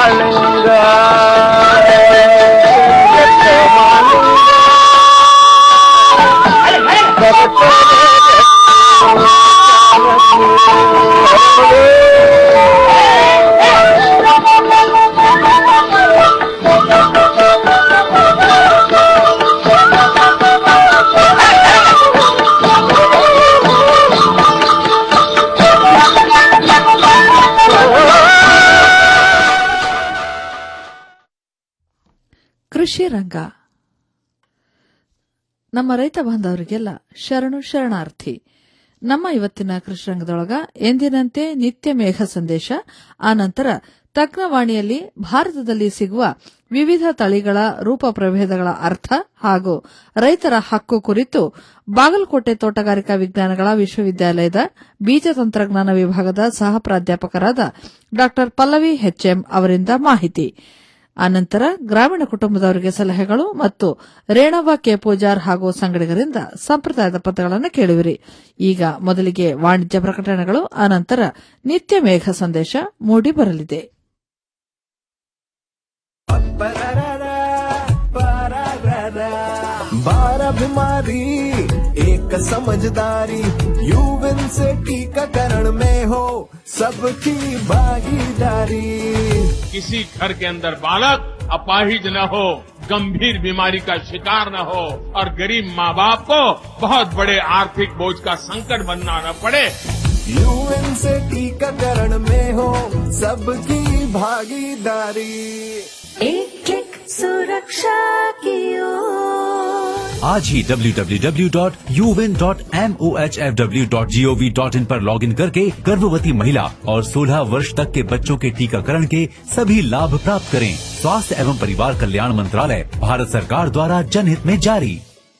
ಮಾಲಿಂಗ ಕೃಷಿ ರಂಗ ನಮ್ಮ ರೈತ ಬಾಂಧವರಿಗೆಲ್ಲ ಶರಣು ಶರಣಾರ್ಥಿ ನಮ್ಮ ಇವತ್ತಿನ ಕೃಷಿ ರಂಗದೊಳಗ ಎಂದಿನಂತೆ ನಿತ್ಯ ಮೇಘ ಸಂದೇಶ ಆನಂತರ ತಜ್ಞವಾಣಿಯಲ್ಲಿ ಭಾರತದಲ್ಲಿ ಸಿಗುವ ವಿವಿಧ ತಳಿಗಳ ರೂಪ ಪ್ರಭೇದಗಳ ಅರ್ಥ ಹಾಗೂ ರೈತರ ಹಕ್ಕು ಕುರಿತು ಬಾಗಲಕೋಟೆ ತೋಟಗಾರಿಕಾ ವಿಜ್ಞಾನಗಳ ವಿಶ್ವವಿದ್ಯಾಲಯದ ಬೀಜ ತಂತ್ರಜ್ಞಾನ ವಿಭಾಗದ ಸಹ ಪ್ರಾಧ್ಯಾಪಕರಾದ ಡಾ ಪಲ್ಲವಿ ಎಚ್ಎಂ ಅವರಿಂದ ಮಾಹಿತಿ ಅನಂತರ ಗ್ರಾಮೀಣ ಕುಟುಂಬದವರಿಗೆ ಸಲಹೆಗಳು ಮತ್ತು ರೇಣವ ಕೆ ಪೂಜಾರ್ ಹಾಗೂ ಸಂಗಡಿಗರಿಂದ ಸಂಪ್ರದಾಯದ ಪದಗಳನ್ನು ಕೇಳುವಿರಿ ಈಗ ಮೊದಲಿಗೆ ವಾಣಿಜ್ಯ ಪ್ರಕಟಣೆಗಳು ಅನಂತರ ನಿತ್ಯ ಮೇಘ ಸಂದೇಶ ಮೂಡಿ ಬರಲಿದೆ बारह बीमारी एक समझदारी यूविन से टीकाकरण में हो सबकी भागीदारी किसी घर के अंदर बालक अपाहिज न हो गंभीर बीमारी का शिकार न हो और गरीब माँ बाप को बहुत बड़े आर्थिक बोझ का संकट बनना न पड़े यूएन से टीकाकरण में हो सबकी भागीदारी एक क्लिक सुरक्षा की ओर आज ही www.un.mohfw.gov.in पर लॉगिन करके गर्भवती महिला और 16 वर्ष तक के बच्चों के टीकाकरण के सभी लाभ प्राप्त करें स्वास्थ्य एवं परिवार कल्याण मंत्रालय भारत सरकार द्वारा जनहित में जारी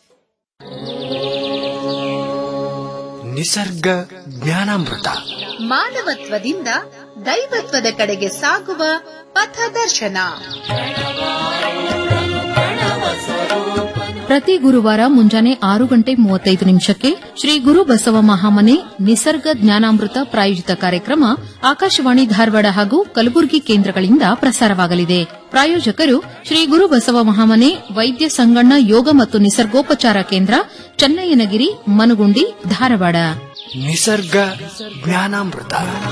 ನಿಸರ್ಗ ಜ್ಞಾನಾಮೃತ ಮಾನವತ್ವದಿಂದ ದೈವತ್ವದ ಕಡೆಗೆ ಸಾಗುವ ಪಥದರ್ಶನ ಪ್ರತಿ ಗುರುವಾರ ಮುಂಜಾನೆ ಆರು ಗಂಟೆ ಮೂವತ್ತೈದು ನಿಮಿಷಕ್ಕೆ ಶ್ರೀ ಗುರು ಬಸವ ಮಹಾಮನೆ ನಿಸರ್ಗ ಜ್ಞಾನಾಮೃತ ಪ್ರಾಯೋಜಿತ ಕಾರ್ಯಕ್ರಮ ಆಕಾಶವಾಣಿ ಧಾರವಾಡ ಹಾಗೂ ಕಲಬುರಗಿ ಕೇಂದ್ರಗಳಿಂದ ಪ್ರಸಾರವಾಗಲಿದೆ ಪ್ರಾಯೋಜಕರು ಶ್ರೀ ಗುರು ಬಸವ ಮಹಾಮನೆ ವೈದ್ಯ ಸಂಗಣ್ಣ ಯೋಗ ಮತ್ತು ನಿಸರ್ಗೋಪಚಾರ ಕೇಂದ್ರ ಚನ್ನಯ್ಯನಗಿರಿ ಮನುಗುಂಡಿ ಧಾರವಾಡ ನಿಸರ್ಗ ಜ್ಞಾನಾಮೃತ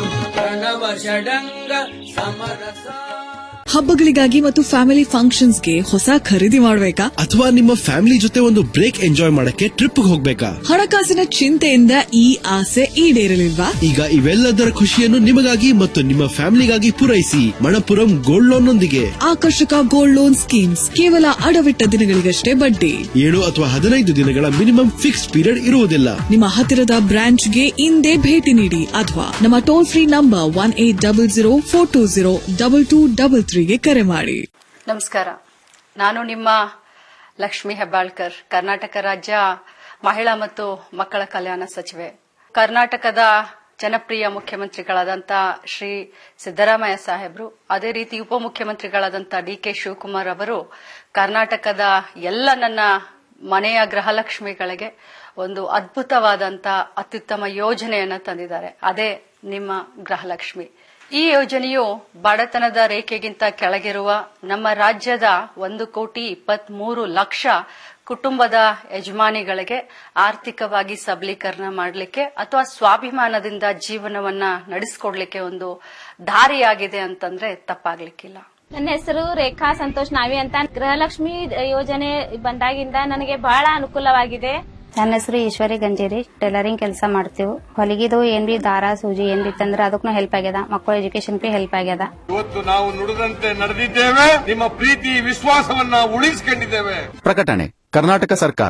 ಹಬ್ಬಗಳಿಗಾಗಿ ಮತ್ತು ಫ್ಯಾಮಿಲಿ ಫಂಕ್ಷನ್ಸ್ಗೆ ಹೊಸ ಖರೀದಿ ಮಾಡಬೇಕಾ ಅಥವಾ ನಿಮ್ಮ ಫ್ಯಾಮಿಲಿ ಜೊತೆ ಒಂದು ಬ್ರೇಕ್ ಎಂಜಾಯ್ ಮಾಡಕ್ಕೆ ಟ್ರಿಪ್ ಹೋಗ್ಬೇಕಾ ಹಣಕಾಸಿನ ಚಿಂತೆಯಿಂದ ಈ ಆಸೆ ಈಡೇರಲಿಲ್ವಾ ಈಗ ಇವೆಲ್ಲದರ ಖುಷಿಯನ್ನು ನಿಮಗಾಗಿ ಮತ್ತು ನಿಮ್ಮ ಫ್ಯಾಮಿಲಿಗಾಗಿ ಪೂರೈಸಿ ಮಣಪುರಂ ಗೋಲ್ಡ್ ಲೋನ್ ನೊಂದಿಗೆ ಆಕರ್ಷಕ ಗೋಲ್ಡ್ ಲೋನ್ ಸ್ಕೀಮ್ಸ್ ಕೇವಲ ಅಡವಿಟ್ಟ ದಿನಗಳಿಗಷ್ಟೇ ಬಡ್ಡಿ ಏಳು ಅಥವಾ ಹದಿನೈದು ದಿನಗಳ ಮಿನಿಮಮ್ ಫಿಕ್ಸ್ ಪೀರಿಯಡ್ ಇರುವುದಿಲ್ಲ ನಿಮ್ಮ ಹತ್ತಿರದ ಬ್ರಾಂಚ್ಗೆ ಇಂದೇ ಭೇಟಿ ನೀಡಿ ಅಥವಾ ನಮ್ಮ toll free number one eight double zero four two zero double two double ತ್ರೀಗೆ ಕರೆ ಮಾಡಿ ನಮಸ್ಕಾರ ನಾನು ನಿಮ್ಮ ಲಕ್ಷ್ಮಿ ಹೆಬ್ಬಾಳ್ಕರ್ ಕರ್ನಾಟಕ ರಾಜ್ಯ ಮಹಿಳಾ ಮತ್ತು ಮಕ್ಕಳ ಕಲ್ಯಾಣ ಸಚಿವೆ ಕರ್ನಾಟಕದ ಜನಪ್ರಿಯ ಮುಖ್ಯಮಂತ್ರಿಗಳಾದಂಥ ಶ್ರೀ ಸಿದ್ದರಾಮಯ್ಯ ಸಾಹೇಬರು ಅದೇ ರೀತಿ ಉಪಮುಖ್ಯಮಂತ್ರಿಗಳಾದಂಥ ಡಿ ಕೆ ಶಿವಕುಮಾರ್ ಅವರು ಕರ್ನಾಟಕದ ಎಲ್ಲ ನನ್ನ ಮನೆಯ ಗೃಹಲಕ್ಷ್ಮಿಗಳಿಗೆ ಒಂದು ಅದ್ಭುತವಾದಂತ ಅತ್ಯುತ್ತಮ ಯೋಜನೆಯನ್ನ ತಂದಿದ್ದಾರೆ ಅದೇ ನಿಮ್ಮ ಗೃಹಲಕ್ಷ್ಮಿ ಈ ಯೋಜನೆಯು ಬಡತನದ ರೇಖೆಗಿಂತ ಕೆಳಗಿರುವ ನಮ್ಮ ರಾಜ್ಯದ ಒಂದು ಕೋಟಿ ಇಪ್ಪತ್ಮೂರು ಲಕ್ಷ ಕುಟುಂಬದ ಯಜಮಾನಿಗಳಿಗೆ ಆರ್ಥಿಕವಾಗಿ ಸಬಲೀಕರಣ ಮಾಡಲಿಕ್ಕೆ ಅಥವಾ ಸ್ವಾಭಿಮಾನದಿಂದ ಜೀವನವನ್ನ ನಡೆಸಿಕೊಡ್ಲಿಕ್ಕೆ ಒಂದು ದಾರಿಯಾಗಿದೆ ಅಂತಂದ್ರೆ ತಪ್ಪಾಗ್ಲಿಕ್ಕಿಲ್ಲ ನನ್ನ ಹೆಸರು ರೇಖಾ ಸಂತೋಷ್ ನಾವಿ ಅಂತ ಗೃಹಲಕ್ಷ್ಮಿ ಯೋಜನೆ ಬಂದಾಗಿಂದ ನನಗೆ ಬಹಳ ಅನುಕೂಲವಾಗಿದೆ ನನ್ನ ಹೆಸರು ಈಶ್ವರಿ ಗಂಜೇರಿ ಟೈಲರಿಂಗ್ ಕೆಲಸ ಮಾಡ್ತೀವಿ ಹೊಲಿಗಿದು ಏನ್ ಬಿ ದಾರ ಸೂಜಿ ಏನ್ ಬಿ ತಂದ್ರೆ ಅದಕ್ಕೂ ಹೆಲ್ಪ್ ಆಗ್ಯದ ಮಕ್ಕಳ ಎಜುಕೇಶನ್ ಬಿ ಹೆಲ್ಪ್ ಆಗ್ಯದ ಇವತ್ತು ನಾವು ನುಡಿದಂತೆ ನಡೆದಿದ್ದೇವೆ ನಿಮ್ಮ ಪ್ರೀತಿ ವಿಶ್ವಾಸವನ್ನ ಉಳಿಸಿಕೊಂಡಿದ್ದೇವೆ ಪ್ರಕಟಣೆ ಕರ್ನಾಟಕ ಸರ್ಕಾರ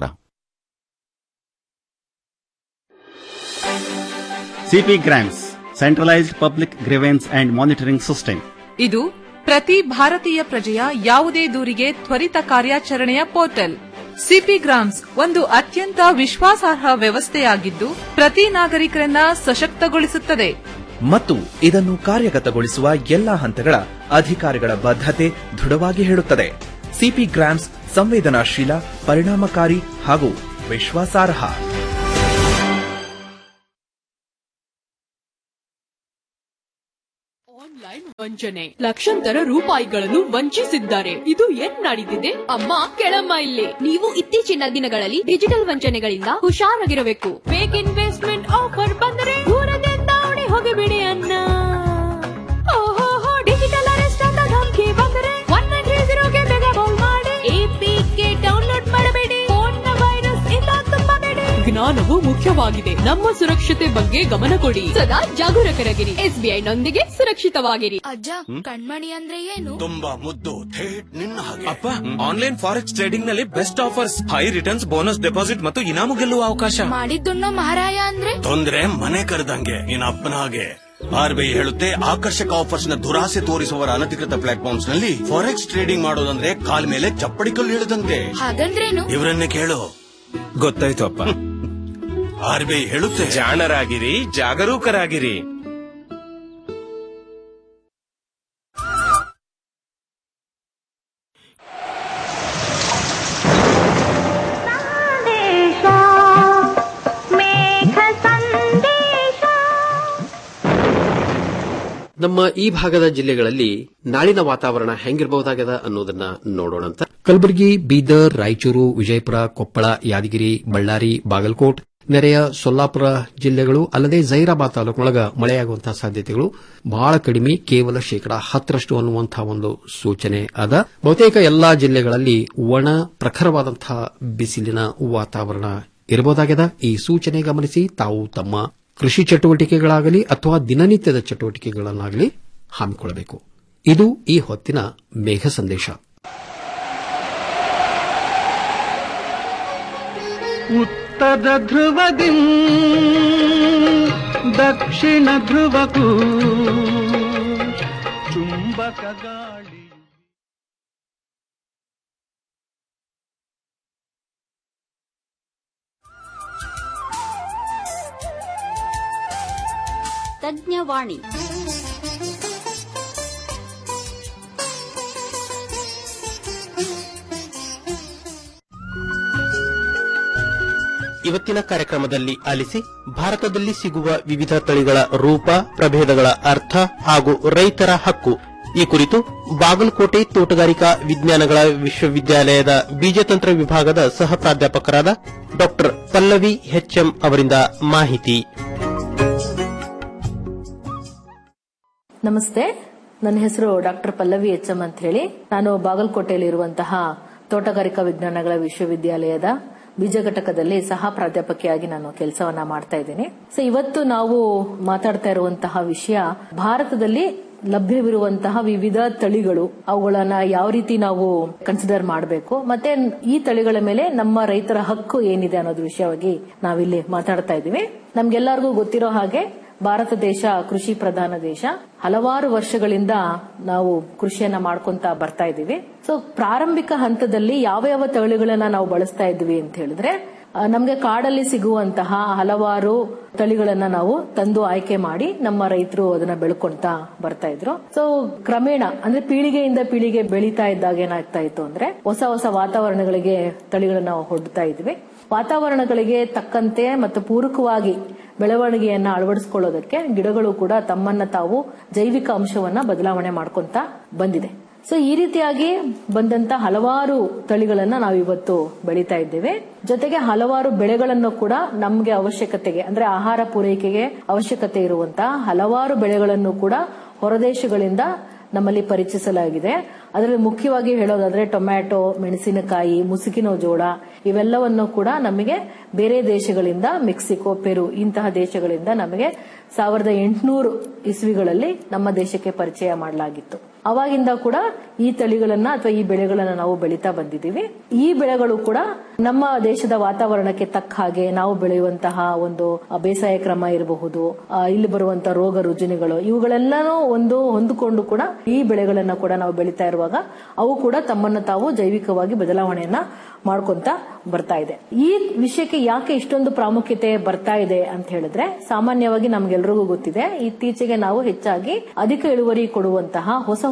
CP grams centralised public grievance and monitoring system ಇದು ಪ್ರತಿ ಭಾರತೀಯ ಪ್ರಜೆಯ ಯಾವುದೇ ದೂರಿಗೆ ತ್ವರಿತ ಕಾರ್ಯಾಚರಣೆಯ ಪೋರ್ಟಲ್ ಸಿಪಿ ಗ್ರಾಮ್ಸ್ ಒಂದು ಅತ್ಯಂತ ವಿಶ್ವಾಸಾರ್ಹ ವ್ಯವಸ್ಥೆಯಾಗಿದ್ದು ಪ್ರತಿ ನಾಗರಿಕರನ್ನ ಸಶಕ್ತಗೊಳಿಸುತ್ತದೆ ಮತ್ತು ಇದನ್ನು ಕಾರ್ಯಗತಗೊಳಿಸುವ ಎಲ್ಲಾ ಹಂತಗಳ ಅಧಿಕಾರಿಗಳ ಬದ್ಧತೆ ದೃಢವಾಗಿ ಹೇಳುತ್ತದೆ ಸಿಪಿ ಗ್ರಾಮ್ಸ್ ಸಂವೇದನಾಶೀಲ ಪರಿಣಾಮಕಾರಿ ಹಾಗೂ ವಿಶ್ವಾಸಾರ್ಹ ಆನ್ಲೈನ್ ವಂಚನೆ ಲಕ್ಷಾಂತರ ರೂಪಾಯಿಗಳನ್ನು ವಂಚಿಸಿದ್ದಾರೆ ಇದು ಏನ್ ನಡೀತಿದೆ ಅಮ್ಮ ಕೆಳಮ್ಮ ಇಲ್ಲಿ ನೀವು ಇತ್ತೀಚಿನ ದಿನಗಳಲ್ಲಿ ಡಿಜಿಟಲ್ ವಂಚನೆಗಳಿಂದ ಹುಷಾರಾಗಿರಬೇಕು ಫೇಕ್ ಇನ್ವೆಸ್ಟ್ಮೆಂಟ್ ಆಫರ್ ಬಂದರೆ ದೂರದಿಂದ ಓಡಿ ಹೋಗಿಬಿಡಿ ಅನ್ನ ಓಹೋ ಡಿಜಿಟಲ್ ಅರೆಸ್ಟ್ ಅಂತ ಧಮಕಿ ಬಂದರೆ ಒನ್ ನೈನ್ ತ್ರೀ ಜೀರೋಗೆ ಬೇಗ ಕಾಲ್ ಮಾಡಿ ಎಪಿಕೆ ಡೌನ್ಲೋಡ್ ಮಾಡಬೇಡಿ ಫೋನ್ ವೈರಸ್ ಇಂದ ತುಂಬಬೇಡಿ ಜ್ಞಾನವು ಮುಖ್ಯವಾಗಿದೆ ನಮ್ಮ ಸುರಕ್ಷತೆ ಬಗ್ಗೆ ಗಮನ ಕೊಡಿ ಸದಾ ಜಾಗರೂಕರಾಗಿರಿ ಎಸ್ಬಿಐ ನೊಂದಿಗೆ ಸುರಕ್ಷಿತವಾಗಿರಿ ಅಜ್ಜ ಕಣ್ಮಣಿ ಅಂದ್ರೆ ಏನು ತುಂಬಾ ಮುದ್ದು ಥೇಟ್ ನಿನ್ನ ಹಾಗೆ ಅಪ್ಪ ಆನ್ಲೈನ್ ಫಾರೆಕ್ಸ್ ಟ್ರೇಡಿಂಗ್ ನಲ್ಲಿ best offers high returns bonus deposit ಮತ್ತು ಇನಾಮು ಗೆಲ್ಲುವ ಅವಕಾಶ ಮಾಡಿದ್ದನ್ನ ಮಹಾರಾಯ ಅಂದ್ರೆ ತೊಂದ್ರೆ ಮನೆ ಕರೆದಂಗೆ ನಿನ್ನ ಅಪ್ಪನ ಹಾಗೆ ಆರ್ಬಿಐ ಹೇಳುತ್ತೆ ಆಕರ್ಷಕ ಆಫರ್ಸ್ ನ ದುರಾಸೆ ತೋರಿಸುವವರ ಅನಧಿಕೃತ ಪ್ಲಾಟ್ಫಾರ್ಮ್ಸ್ ನಲ್ಲಿ ಫಾರೆಕ್ಸ್ ಟ್ರೇಡಿಂಗ್ ಮಾಡೋದಂದ್ರೆ ಕಾಲ್ ಮೇಲೆ ಚಪ್ಪಡಿ ಕಲ್ಲು ಇಳಿದಂತೆ ಹಾಗಂದ್ರೇನು ಇವರನ್ನೇ ಕೇಳು ಗೊತ್ತಾಯ್ತು ಅಪ್ಪ ಆರ್ಬಿಐ ಹೇಳುತ್ತೆ ಜಾಣರಾಗಿರಿ ಜಾಗರೂಕರಾಗಿರಿ ನಮ್ಮ ಈ ಭಾಗದ ಜಿಲ್ಲೆಗಳಲ್ಲಿ ನಾಳಿನ ವಾತಾವರಣ ಹೆಂಗಿರಬಹುದಾಗದ ಅನ್ನೋದನ್ನ ನೋಡೋಣಂತ ಕಲಬುರಗಿ ಬೀದರ್ ರಾಯಚೂರು ವಿಜಯಪುರ ಕೊಪ್ಪಳ ಯಾದಗಿರಿ ಬಳ್ಳಾರಿ ಬಾಗಲಕೋಟ್ ನೆರೆಯ ಸೊಲ್ಲಾಪುರ ಜಿಲ್ಲೆಗಳು ಅಲ್ಲದೆ ಜೈರಾಬಾದ್ ತಾಲೂಕಿನೊಳಗ ಮಳೆಯಾಗುವಂತಹ ಸಾಧ್ಯತೆಗಳು ಬಹಳ ಕಡಿಮೆ ಕೇವಲ ಶೇಕಡಾ ಹತ್ತರಷ್ಟು ಅನ್ನುವಂತಹ ಒಂದು ಸೂಚನೆ ಅದ ಬಹುತೇಕ ಎಲ್ಲಾ ಜಿಲ್ಲೆಗಳಲ್ಲಿ ಒಣ ಪ್ರಖರವಾದಂತಹ ಬಿಸಿಲಿನ ವಾತಾವರಣ ಇರಬಹುದಾಗಿದೆ ಈ ಸೂಚನೆ ಗಮನಿಸಿ ತಾವು ತಮ್ಮ ಕೃಷಿ ಚಟುವಟಿಕೆಗಳಾಗಲಿ ಅಥವಾ ದಿನನಿತ್ಯದ ಚಟುವಟಿಕೆಗಳನ್ನಾಗಲಿ ಹಮ್ಮಿಕೊಳ್ಳಬೇಕು ಇದು ಈ ಹೊತ್ತಿನ ಮೇಘ ಸಂದೇಶ ಉತ್ತರ ಧ್ರುವದಿ ದಕ್ಷಿಣ ಧ್ರುವಕ್ಕೂ ಚುಂಬಕ ಗಾಳಿ ತಜ್ಞವಾಣಿ ಇವತ್ತಿನ ಕಾರ್ಯಕ್ರಮದಲ್ಲಿ ಆಲಿಸಿ ಭಾರತದಲ್ಲಿ ಸಿಗುವ ವಿವಿಧ ತಳಿಗಳ ರೂಪ ಪ್ರಭೇದಗಳ ಅರ್ಥ ಹಾಗೂ ರೈತರ ಹಕ್ಕು ಈ ಕುರಿತು ಬಾಗಲಕೋಟೆ ತೋಟಗಾರಿಕಾ ವಿಜ್ಞಾನಗಳ ವಿಶ್ವವಿದ್ಯಾಲಯದ ಬೀಜತಂತ್ರ ವಿಭಾಗದ ಸಹ ಪ್ರಾಧ್ಯಾಪಕರಾದ ಡಾ ಪಲ್ಲವಿ ಎಚ್ಎಂ ಅವರಿಂದ ಮಾಹಿತಿ ನಮಸ್ತೆ ನನ್ನ ಹೆಸರು ಡಾಕ್ಟರ್ ಪಲ್ಲವಿ ಎಚ್ ಎಂ ಅಂತ ಹೇಳಿ ನಾನು ಬಾಗಲಕೋಟೆಯಲ್ಲಿರುವಂತಹ ತೋಟಗಾರಿಕಾ ವಿಜ್ಞಾನಗಳ ವಿಶ್ವವಿದ್ಯಾಲಯದ ಬೀಜ ಘಟಕದಲ್ಲಿ ಸಹ ಪ್ರಾಧ್ಯಾಪಕಿಯಾಗಿ ನಾನು ಕೆಲಸವನ್ನ ಮಾಡ್ತಾ ಇದ್ದೀನಿ ಸೊ ಇವತ್ತು ನಾವು ಮಾತಾಡ್ತಾ ಇರುವಂತಹ ವಿಷಯ ಭಾರತದಲ್ಲಿ ಲಭ್ಯವಿರುವಂತಹ ವಿವಿಧ ತಳಿಗಳು ಅವುಗಳನ್ನ ಯಾವ ರೀತಿ ನಾವು ಕನ್ಸಿಡರ್ ಮಾಡಬೇಕು ಮತ್ತೆ ಈ ತಳಿಗಳ ಮೇಲೆ ನಮ್ಮ ರೈತರ ಹಕ್ಕು ಏನಿದೆ ಅನ್ನೋದ್ರ ವಿಷಯವಾಗಿ ನಾವಿಲ್ಲಿ ಮಾತಾಡ್ತಾ ಇದ್ದೀವಿ ನಮ್ಗೆಲ್ಲರಿಗೂ ಗೊತ್ತಿರೋ ಹಾಗೆ ಭಾರತ ದೇಶ ಕೃಷಿ ಪ್ರಧಾನ ದೇಶ ಹಲವಾರು ವರ್ಷಗಳಿಂದ ನಾವು ಕೃಷಿಯನ್ನ ಮಾಡ್ಕೊಂತ ಬರ್ತಾ ಇದೀವಿ ಸೊ ಪ್ರಾರಂಭಿಕ ಹಂತದಲ್ಲಿ ಯಾವ ಯಾವ ತಳಿಗಳನ್ನ ನಾವು ಬಳಸ್ತಾ ಇದ್ವಿ ಅಂತ ಹೇಳಿದ್ರೆ ಆ, ನಮ್ಗೆ ಕಾಡಲ್ಲಿ ಸಿಗುವಂತಹ ಹಲವಾರು ತಳಿಗಳನ್ನ ನಾವು ತಂದು ಆಯ್ಕೆ ಮಾಡಿ ನಮ್ಮ ರೈತರು ಅದನ್ನ ಬೆಳ್ಕೊಂತ ಬರ್ತಾ ಇದ್ರು ಸೊ ಕ್ರಮೇಣ ಅಂದ್ರೆ ಪೀಳಿಗೆಯಿಂದ ಪೀಳಿಗೆ ಬೆಳೀತಾ ಇದ್ದಾಗ ಏನಾಗ್ತಾ ಇತ್ತು ಅಂದ್ರೆ ಹೊಸ ಹೊಸ ವಾತಾವರಣಗಳಿಗೆ ತಳಿಗಳನ್ನ ನಾವು ಹೊಡ್ತಾ ಇದ್ವಿ ವಾತಾವರಣಗಳಿಗೆ ತಕ್ಕಂತೆ ಮತ್ತು ಪೂರಕವಾಗಿ ಬೆಳವಣಿಗೆಯನ್ನ ಅಳವಡಿಸಿಕೊಳ್ಳೋದಕ್ಕೆ ಗಿಡಗಳು ಕೂಡ ತಮ್ಮನ್ನ ತಾವು ಜೈವಿಕ ಅಂಶವನ್ನ ಬದಲಾವಣೆ ಮಾಡ್ಕೊಂತ ಬಂದಿದೆ ಸೊ ಈ ರೀತಿಯಾಗಿ ಬಂದಂತ ಹಲವಾರು ತಳಿಗಳನ್ನ ನಾವು ಇವತ್ತು ಬೆಳೀತಾ ಇದ್ದೇವೆ ಜೊತೆಗೆ ಹಲವಾರು ಬೆಳೆಗಳನ್ನು ಕೂಡ ನಮ್ಗೆ ಅವಶ್ಯಕತೆಗೆ ಅಂದ್ರೆ ಆಹಾರ ಪೂರೈಕೆಗೆ ಅವಶ್ಯಕತೆ ಇರುವಂತಹ ಹಲವಾರು ಬೆಳೆಗಳನ್ನು ಕೂಡ ಹೊರದೇಶಗಳಿಂದ ನಮ್ಮಲ್ಲಿ ಪರಿಚಯಿಸಲಾಗಿದೆ ಅದರಲ್ಲಿ ಮುಖ್ಯವಾಗಿ ಹೇಳೋದಾದ್ರೆ ಟೊಮ್ಯಾಟೊ ಮೆಣಸಿನಕಾಯಿ ಮುಸುಕಿನ ಜೋಳ ಇವೆಲ್ಲವನ್ನು ಕೂಡ ನಮಗೆ ಬೇರೆ ದೇಶಗಳಿಂದ ಮೆಕ್ಸಿಕೋ ಪೆರು ಇಂತಹ ದೇಶಗಳಿಂದ ನಮಗೆ ಸಾವಿರದ ಎಂಟುನೂರು ಇಸ್ವಿಗಳಲ್ಲಿ ನಮ್ಮ ದೇಶಕ್ಕೆ ಪರಿಚಯ ಮಾಡಲಾಗಿತ್ತು ಅವಾಗಿಂದ ಕೂಡ ಈ ತಳಿಗಳನ್ನ ಅಥವಾ ಈ ಬೆಳೆಗಳನ್ನ ನಾವು ಬೆಳೀತಾ ಬಂದಿದ್ದೀವಿ ಈ ಬೆಳೆಗಳು ಕೂಡ ನಮ್ಮ ದೇಶದ ವಾತಾವರಣಕ್ಕೆ ತಕ್ಕ ಹಾಗೆ ನಾವು ಬೆಳೆಯುವಂತಹ ಒಂದು ಬೇಸಾಯ ಕ್ರಮ ಇರಬಹುದು ಆ, ಇಲ್ಲಿ ಬರುವಂತಹ ರೋಗ ರುಜಿನಗಳು ಇವುಗಳೆಲ್ಲನೂ ಒಂದು ಹೊಂದಿಕೊಂಡು ಕೂಡ ಈ ಬೆಳೆಗಳನ್ನ ಕೂಡ ನಾವು ಬೆಳೀತಾ ಇರುವಾಗ ಅವು ಕೂಡ ತಮ್ಮನ್ನು ತಾವು ಜೈವಿಕವಾಗಿ ಬದಲಾವಣೆಯನ್ನ ಮಾಡ್ಕೊಂತ ಬರ್ತಾ ಇದೆ ಈ ವಿಷಯಕ್ಕೆ ಯಾಕೆ ಇಷ್ಟೊಂದು ಪ್ರಾಮುಖ್ಯತೆ ಬರ್ತಾ ಇದೆ ಅಂತ ಹೇಳಿದ್ರೆ ಸಾಮಾನ್ಯವಾಗಿ ನಮ್ಗೆಲ್ರಿಗೂ ಗೊತ್ತಿದೆ ಇತ್ತೀಚೆಗೆ ನಾವು ಹೆಚ್ಚಾಗಿ ಅಧಿಕ ಇಳುವರಿ ಕೊಡುವಂತಹ ಹೊಸ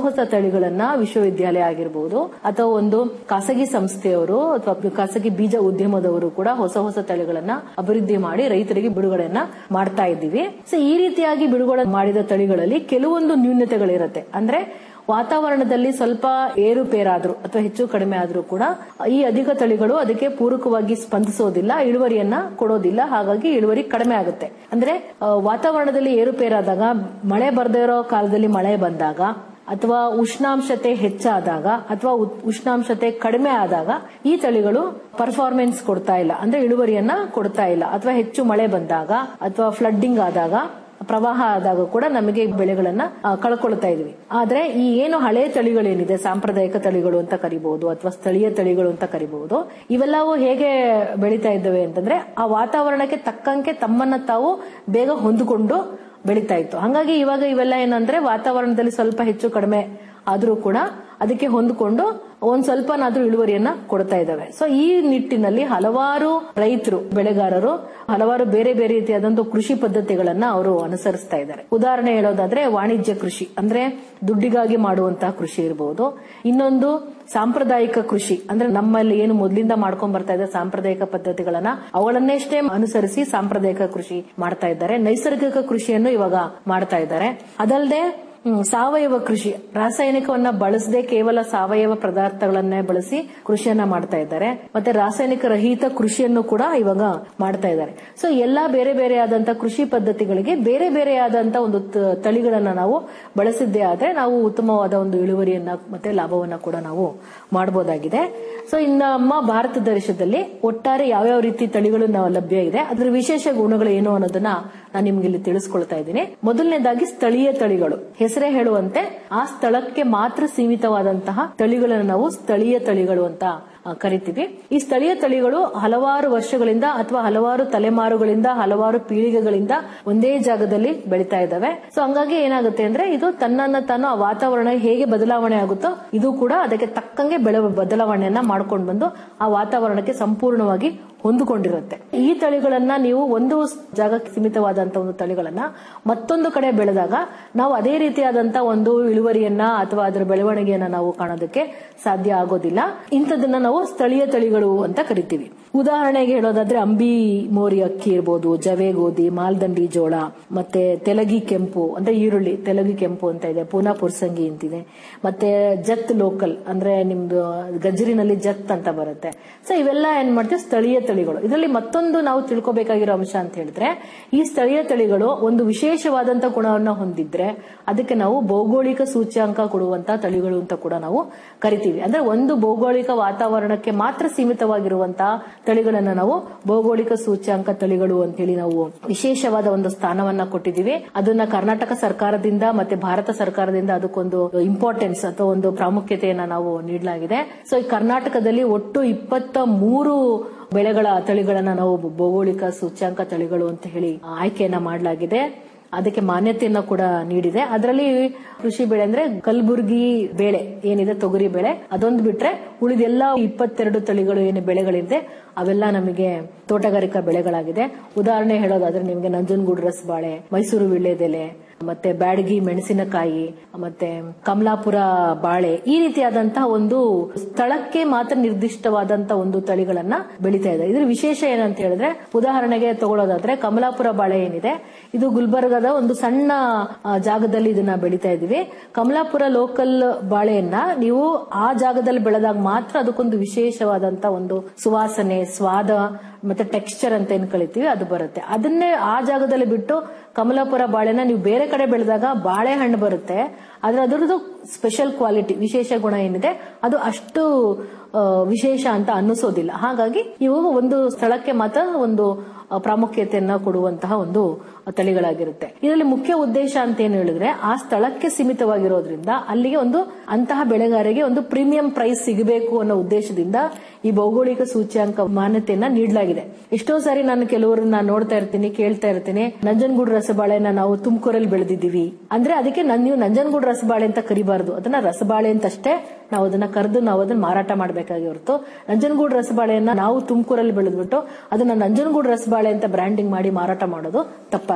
ಹೊಸ ತಳಿಗಳನ್ನ ವಿಶ್ವವಿದ್ಯಾಲಯ ಆಗಿರ್ಬೋದು ಅಥವಾ ಒಂದು ಖಾಸಗಿ ಸಂಸ್ಥೆಯವರು ಅಥವಾ ಖಾಸಗಿ ಬೀಜ ಉದ್ಯಮದವರು ಕೂಡ ಹೊಸ ಹೊಸ ತಳಿಗಳನ್ನ ಅಭಿವೃದ್ಧಿ ಮಾಡಿ ರೈತರಿಗೆ ಬಿಡುಗಡೆಯನ್ನ ಮಾಡ್ತಾ ಇದ್ದೀವಿ ಸೊ ಈ ರೀತಿಯಾಗಿ ಬಿಡುಗಡೆ ಮಾಡಿದ ತಳಿಗಳಲ್ಲಿ ಕೆಲವೊಂದು ನ್ಯೂನತೆಗಳಿರುತ್ತೆ ಅಂದ್ರೆ ವಾತಾವರಣದಲ್ಲಿ ಸ್ವಲ್ಪ ಏರುಪೇರಾದ್ರೂ ಅಥವಾ ಹೆಚ್ಚು ಕಡಿಮೆ ಆದ್ರೂ ಕೂಡ ಈ ಅಧಿಕ ತಳಿಗಳು ಅದಕ್ಕೆ ಪೂರಕವಾಗಿ ಸ್ಪಂದಿಸೋದಿಲ್ಲ ಇಳುವರಿಯನ್ನ ಕೊಡೋದಿಲ್ಲ ಹಾಗಾಗಿ ಇಳುವರಿ ಕಡಿಮೆ ಆಗುತ್ತೆ ಅಂದ್ರೆ ಆ, ವಾತಾವರಣದಲ್ಲಿ ಏರುಪೇರಾದಾಗ ಮಳೆ ಬರ್ದೇ ಇರೋ ಕಾಲದಲ್ಲಿ ಮಳೆ ಬಂದಾಗ ಅಥವಾ ಉಷ್ಣಾಂಶತೆ ಹೆಚ್ಚಾದಾಗ ಅಥವಾ ಉತ್- ಉಷ್ಣಾಂಶತೆ ಕಡಿಮೆ ಆದಾಗ ಈ ತಳಿಗಳು ಪರ್ಫಾರ್ಮೆನ್ಸ್ ಕೊಡ್ತಾ ಇಲ್ಲ ಅಂದ್ರೆ ಇಳುವರಿಯನ್ನ ಕೊಡ್ತಾ ಇಲ್ಲ ಅಥವಾ ಹೆಚ್ಚು ಮಳೆ ಬಂದಾಗ ಅಥವಾ ಫ್ಲಡ್ಡಿಂಗ್ ಆದಾಗ ಪ್ರವಾಹ ಆದಾಗ ಕೂಡ ನಮಗೆ ಬೆಳೆಗಳನ್ನ ಆ, ಕಳ್ಕೊಳ್ತಾ ಇದೀವಿ ಆದ್ರೆ ಈ ಏನು ಹಳೆ ತಳಿಗಳೇನಿದೆ ಸಾಂಪ್ರದಾಯಿಕ ತಳಿಗಳು ಅಂತ ಕರಿಬಹುದು ಅಥವಾ ಸ್ಥಳೀಯ ತಳಿಗಳು ಅಂತ ಕರಿಬಹುದು ಇವೆಲ್ಲವೂ ಹೇಗೆ ಬೆಳೀತಾ ಇದ್ದಾವೆ ಅಂತಂದ್ರೆ ಆ ವಾತಾವರಣಕ್ಕೆ ತಕ್ಕಂತೆ ತಮ್ಮನ್ನ ತಾವು ಬೇಗ ಹೊಂದಿಕೊಂಡು ಬೆಳೀತಾ ಇತ್ತು ಹಾಗಾಗಿ ಇವಾಗ ಇವೆಲ್ಲ ಏನಂದ್ರೆ ವಾತಾವರಣದಲ್ಲಿ ಸ್ವಲ್ಪ ಹೆಚ್ಚು ಕಡಿಮೆ ಆದ್ರೂ ಕೂಡ ಅದಕ್ಕೆ ಹೊಂದಿಕೊಂಡು ಒಂದ್ ಸ್ವಲ್ಪನಾದ್ರೂ ಇಳುವರಿಯನ್ನ ಕೊಡ್ತಾ ಇದ್ದಾವೆ ಸೊ ಈ ನಿಟ್ಟಿನಲ್ಲಿ ಹಲವಾರು ರೈತರು ಬೆಳೆಗಾರರು ಹಲವಾರು ಬೇರೆ ಬೇರೆ ರೀತಿಯಾದಂತಹ ಕೃಷಿ ಪದ್ಧತಿಗಳನ್ನ ಅವರು ಅನುಸರಿಸ್ತಾ ಇದ್ದಾರೆ ಉದಾಹರಣೆ ಹೇಳೋದಾದ್ರೆ ವಾಣಿಜ್ಯ ಕೃಷಿ ಅಂದ್ರೆ ದುಡ್ಡಿಗಾಗಿ ಮಾಡುವಂತಹ ಕೃಷಿ ಇರಬಹುದು ಇನ್ನೊಂದು ಸಾಂಪ್ರದಾಯಿಕ ಕೃಷಿ ಅಂದ್ರೆ ನಮ್ಮಲ್ಲಿ ಏನು ಮೊದಲಿಂದ ಮಾಡ್ಕೊಂಡ್ ಬರ್ತಾ ಇದೆ ಸಾಂಪ್ರದಾಯಿಕ ಪದ್ಧತಿಗಳನ್ನ ಅವುಗಳನ್ನೆಷ್ಟೇ ಅನುಸರಿಸಿ ಸಾಂಪ್ರದಾಯಿಕ ಕೃಷಿ ಮಾಡ್ತಾ ಇದ್ದಾರೆ ನೈಸರ್ಗಿಕ ಕೃಷಿಯನ್ನು ಇವಾಗ ಮಾಡ್ತಾ ಇದ್ದಾರೆ ಅದಲ್ಲದೆ ಹ್ಮ್, ಸಾವಯವ ಕೃಷಿ ರಾಸಾಯನಿಕವನ್ನ ಬಳಸದೆ ಕೇವಲ ಸಾವಯವ ಪದಾರ್ಥಗಳನ್ನೇ ಬಳಸಿ ಕೃಷಿಯನ್ನ ಮಾಡ್ತಾ ಇದ್ದಾರೆ ಮತ್ತೆ ರಾಸಾಯನಿಕ ರಹಿತ ಕೃಷಿಯನ್ನು ಕೂಡ ಇವಾಗ ಮಾಡ್ತಾ ಇದ್ದಾರೆ ಸೊ ಎಲ್ಲಾ ಬೇರೆ ಬೇರೆ ಆದಂತ ಕೃಷಿ ಪದ್ಧತಿಗಳಿಗೆ ಬೇರೆ ಬೇರೆ ಆದಂತ ಒಂದು ತ- ತಳಿಗಳನ್ನ ನಾವು ಬಳಸಿದ್ದೇ ಆದ್ರೆ ನಾವು ಉತ್ತಮವಾದ ಒಂದು ಇಳುವರಿಯನ್ನ ಮತ್ತೆ ಲಾಭವನ್ನ ಕೂಡ ನಾವು ಮಾಡಬಹುದಾಗಿದೆ ಸೊ ಇನ್ನು ನಮ್ಮ ಭಾರತ ದೇಶದಲ್ಲಿ ಒಟ್ಟಾರೆ ಯಾವ್ಯಾವ ರೀತಿ ತಳಿಗಳು ನಾವು ಲಭ್ಯ ಇದೆ ಅದರ ವಿಶೇಷ ಗುಣಗಳು ಏನು ಅನ್ನೋದನ್ನ ನಾನು ನಿಮ್ಗೆ ಇಲ್ಲಿ ತಿಳಿಸ್ಕೊಳ್ತಾ ಇದ್ದೀನಿ ಮೊದಲನೇದಾಗಿ ಸ್ಥಳೀಯ ತಳಿಗಳು ಹೆಸರೇ ಹೇಳುವಂತೆ ಆ ಸ್ಥಳಕ್ಕೆ ಮಾತ್ರ ಸೀಮಿತವಾದಂತಹ ತಳಿಗಳನ್ನು ನಾವು ಸ್ಥಳೀಯ ತಳಿಗಳು ಅಂತ ಆ, ಕರಿತೀವಿ ಈ ಸ್ಥಳೀಯ ತಳಿಗಳು ಹಲವಾರು ವರ್ಷಗಳಿಂದ ಅಥವಾ ಹಲವಾರು ತಲೆಮಾರುಗಳಿಂದ ಹಲವಾರು ಪೀಳಿಗೆಗಳಿಂದ ಒಂದೇ ಜಾಗದಲ್ಲಿ ಬೆಳೀತಾ ಇದ್ದಾವೆ ಸೊ ಹಂಗಾಗಿ ಏನಾಗುತ್ತೆ ಅಂದ್ರೆ ಇದು ತನ್ನನ್ನ ತಾನು ಆ ವಾತಾವರಣ ಹೇಗೆ ಬದಲಾವಣೆ ಆಗುತ್ತೋ ಇದು ಕೂಡ ಅದಕ್ಕೆ ತಕ್ಕಂಗೆ ಬೆಳೆ ಬದಲಾವಣೆಯನ್ನ ಮಾಡ್ಕೊಂಡು ಬಂದು ಆ ವಾತಾವರಣಕ್ಕೆ ಸಂಪೂರ್ಣವಾಗಿ ಹೊಂದಿಕೊಂಡಿರುತ್ತೆ ಈ ತಳಿಗಳನ್ನ ನೀವು ಒಂದು ಜಾಗಕ್ಕೆ ಸೀಮಿತವಾದಂತಹ ಒಂದು ತಳಿಗಳನ್ನ ಮತ್ತೊಂದು ಕಡೆ ಬೆಳೆದಾಗ ನಾವು ಅದೇ ರೀತಿಯಾದಂತ ಒಂದು ಇಳುವರಿಯನ್ನ ಅಥವಾ ಅದರ ಬೆಳವಣಿಗೆಯನ್ನ ನಾವು ಕಾಣೋದಕ್ಕೆ ಸಾಧ್ಯ ಆಗೋದಿಲ್ಲ ಇಂಥದನ್ನ ನಾವು ಸ್ಥಳೀಯ ತಳಿಗಳು ಅಂತ ಕರಿತೀವಿ ಉದಾಹರಣೆಗೆ ಹೇಳೋದಾದ್ರೆ ಅಂಬಿ ಮೋರಿ ಅಕ್ಕಿ ಇರ್ಬೋದು ಜವೆ ಗೋಧಿ ಮಾಲ್ದಂಡಿ ಜೋಳ ಮತ್ತೆ ತೆಲಗಿ ಕೆಂಪು ಅಂದ್ರೆ ಈರುಳ್ಳಿ ತೆಲಗಿ ಕೆಂಪು ಅಂತ ಇದೆ ಪೂನಾ ಪುರ್ಸಂಗಿ ಅಂತಿದೆ ಮತ್ತೆ ಜತ್ ಲೋಕಲ್ ಅಂದ್ರೆ ನಿಮ್ದು ಗಜ್ರಿನಲ್ಲಿ ಜತ್ ಅಂತ ಬರುತ್ತೆ ಸೊ ಇವೆಲ್ಲ ಏನ್ ಮಾಡ್ತೀವಿ ಸ್ಥಳೀಯ ತಳಿಗಳು ಇದರಲ್ಲಿ ಮತ್ತೊಂದು ನಾವು ತಿಳ್ಕೊಬೇಕಾಗಿರೋ ಅಂಶ ಅಂತ ಹೇಳಿದ್ರೆ ಈ ಸ್ಥಳೀಯ ತಳಿಗಳು ಒಂದು ವಿಶೇಷವಾದಂತ ಗುಣವನ್ನ ಹೊಂದಿದ್ರೆ ಅದಕ್ಕೆ ನಾವು ಭೌಗೋಳಿಕ ಸೂಚ್ಯಾಂಕ ಕೊಡುವಂತ ತಳಿಗಳು ಅಂತ ಕೂಡ ನಾವು ಕರಿತೀವಿ ಅಂದ್ರೆ ಒಂದು ಭೌಗೋಳಿಕ ವಾತಾವರಣಕ್ಕೆ ಮಾತ್ರ ಸೀಮಿತವಾಗಿರುವಂತಹ ತಳಿಗಳನ್ನ ನಾವು ಭೌಗೋಳಿಕ ಸೂಚ್ಯಾಂಕ ತಳಿಗಳು ಅಂತೇಳಿ ನಾವು ವಿಶೇಷವಾದ ಒಂದು ಸ್ಥಾನವನ್ನ ಕೊಟ್ಟಿದ್ದೀವಿ ಅದನ್ನ ಕರ್ನಾಟಕ ಸರ್ಕಾರದಿಂದ ಮತ್ತೆ ಭಾರತ ಸರ್ಕಾರದಿಂದ ಅದಕ್ಕೊಂದು ಇಂಪಾರ್ಟೆನ್ಸ್ ಅಥವಾ ಒಂದು ಪ್ರಾಮುಖ್ಯತೆಯನ್ನ ನಾವು ನೀಡಲಾಗಿದೆ ಸೊ ಈ ಕರ್ನಾಟಕದಲ್ಲಿ ಒಟ್ಟು ಇಪ್ಪತ್ತ ಮೂರು ಬೆಳೆಗಳ ತಳಿಗಳನ್ನ ನಾವು ಭೌಗೋಳಿಕ ಸೂಚ್ಯಾಂಕ ತಳಿಗಳು ಅಂತ ಹೇಳಿ ಆಯ್ಕೆಯನ್ನ ಮಾಡಲಾಗಿದೆ ಅದಕ್ಕೆ ಮಾನ್ಯತೆಯನ್ನ ಕೂಡ ನೀಡಿದೆ ಅದರಲ್ಲಿ ಕೃಷಿ ಬೆಳೆ ಅಂದ್ರೆ ಕಲಬುರ್ಗಿ ಬೇಳೆ ಏನಿದೆ ತೊಗರಿ ಬೆಳೆ ಅದೊಂದು ಬಿಟ್ರೆ ಉಳಿದೆಲ್ಲ ಇಪ್ಪತ್ತೆರಡು ತಳಿಗಳು ಏನು ಬೆಳೆಗಳಿದೆ ಅವೆಲ್ಲ ನಮಗೆ ತೋಟಗಾರಿಕಾ ಬೆಳೆಗಳಾಗಿದೆ ಉದಾಹರಣೆ ಹೇಳೋದಾದ್ರೆ ನಿಮಗೆ ನಂಜನಗೂಡು ರಸಬಾಳೆ ಮೈಸೂರು ವಿಳ್ಳೆದೆಲೆ ಮತ್ತೆ ಬ್ಯಾಡಗಿ ಮೆಣಸಿನಕಾಯಿ ಮತ್ತೆ ಕಮಲಾಪುರ ಬಾಳೆ ಈ ರೀತಿಯಾದಂತಹ ಒಂದು ಸ್ಥಳಕ್ಕೆ ಮಾತ್ರ ನಿರ್ದಿಷ್ಟವಾದಂತಹ ಒಂದು ತಳಿಗಳನ್ನ ಬೆಳೀತಾ ಇದೆ ಇದ್ರ ವಿಶೇಷ ಏನಂತ ಹೇಳಿದ್ರೆ ಉದಾಹರಣೆಗೆ ತಗೊಳ್ಳೋದಾದ್ರೆ ಕಮಲಾಪುರ ಬಾಳೆ ಏನಿದೆ ಇದು ಗುಲ್ಬರ್ಗದ ಒಂದು ಸಣ್ಣ ಆ, ಜಾಗದಲ್ಲಿ ಇದನ್ನ ಬೆಳೀತಾ ಇದೀವಿ ಕಮಲಾಪುರ ಲೋಕಲ್ ಬಾಳೆಯನ್ನ ನೀವು ಆ ಜಾಗದಲ್ಲಿ ಬೆಳೆದಾಗ ಮಾತ್ರ ಅದಕ್ಕೊಂದು ವಿಶೇಷವಾದಂತ ಒಂದು ಸುವಾಸನೆ ಸ್ವಾದ ಮತ್ತೆ ಟೆಕ್ಸ್ಚರ್ ಅಂತ ಏನ್ ಕಳಿತೀವಿ ಅದು ಬರುತ್ತೆ ಅದನ್ನೇ ಆ ಜಾಗದಲ್ಲಿ ಬಿಟ್ಟು ಕಮಲಾಪುರ ಬಾಳೆನ ನೀವು ಬೇರೆ ಕಡೆ ಬೆಳೆದಾಗ ಬಾಳೆಹಣ್ಣು ಬರುತ್ತೆ ಆದ್ರೆ ಅದರದ್ದು ಸ್ಪೆಷಲ್ ಕ್ವಾಲಿಟಿ ವಿಶೇಷ ಗುಣ ಏನಿದೆ ಅದು ಅಷ್ಟು ಆ, ವಿಶೇಷ ಅಂತ ಅನ್ನಿಸೋದಿಲ್ಲ ಹಾಗಾಗಿ ಇವು ಒಂದು ಸ್ಥಳಕ್ಕೆ ಮಾತ್ರ ಒಂದು ಆ, ಪ್ರಾಮುಖ್ಯತೆಯನ್ನ ಕೊಡುವಂತಹ ಒಂದು ತಳಿಗಳಾಗಿರುತ್ತೆ ಇದರಲ್ಲಿ ಮುಖ್ಯ ಉದ್ದೇಶ ಅಂತ ಏನು ಹೇಳಿದ್ರೆ ಆ ಸ್ಥಳಕ್ಕೆ ಸೀಮಿತವಾಗಿರೋದ್ರಿಂದ ಅಲ್ಲಿಗೆ ಒಂದು ಅಂತಹ ಬೆಳೆಗಾರರಿಗೆ ಒಂದು ಪ್ರೀಮಿಯಂ ಪ್ರೈಸ್ ಸಿಗಬೇಕು ಅನ್ನೋ ಉದ್ದೇಶದಿಂದ ಈ ಭೌಗೋಳಿಕ ಸೂಚ್ಯಾಂಕ ಮಾನ್ಯತೆಯನ್ನ ನೀಡಲಾಗಿದೆ ಎಷ್ಟೋ ಸಾರಿ ನಾನು ಕೆಲವರನ್ನ ನೋಡ್ತಾ ಇರ್ತೀನಿ ಕೇಳ್ತಾ ಇರ್ತೀನಿ ನಂಜನಗೂಡು ರಸಬಾಳೆನ ನಾವು ತುಮಕೂರಲ್ಲಿ ಬೆಳೆದಿದ್ದೀವಿ ಅಂದ್ರೆ ಅದಕ್ಕೆ ನನ್ ನೀವು ನಂಜನಗೂಡು ರಸಬಾಳೆ ಅಂತ ಕರಿಬಾರ್ದು ಅದನ್ನ ರಸಬಾಳೆ ಅಂತಷ್ಟೇ ನಾವು ಅದನ್ನ ಕರೆದು ನಾವು ಅದನ್ನ ಮಾರಾಟ ಮಾಡಬೇಕಾಗಿ ಹೊರತು ನಂಜನಗೂಡು ರಸಬಾಳೆಯನ್ನ ನಾವು ತುಮಕೂರಲ್ಲಿ ಬೆಳೆದ್ಬಿಟ್ಟು ಅದನ್ನ ನಂಜನಗೂಡು ರಸಬಾಳೆ ಅಂತ ಬ್ರ್ಯಾಂಡಿಂಗ್ ಮಾಡಿ ಮಾರಾಟ ಮಾಡೋದು ತಪ್ಪಾಗುತ್ತೆ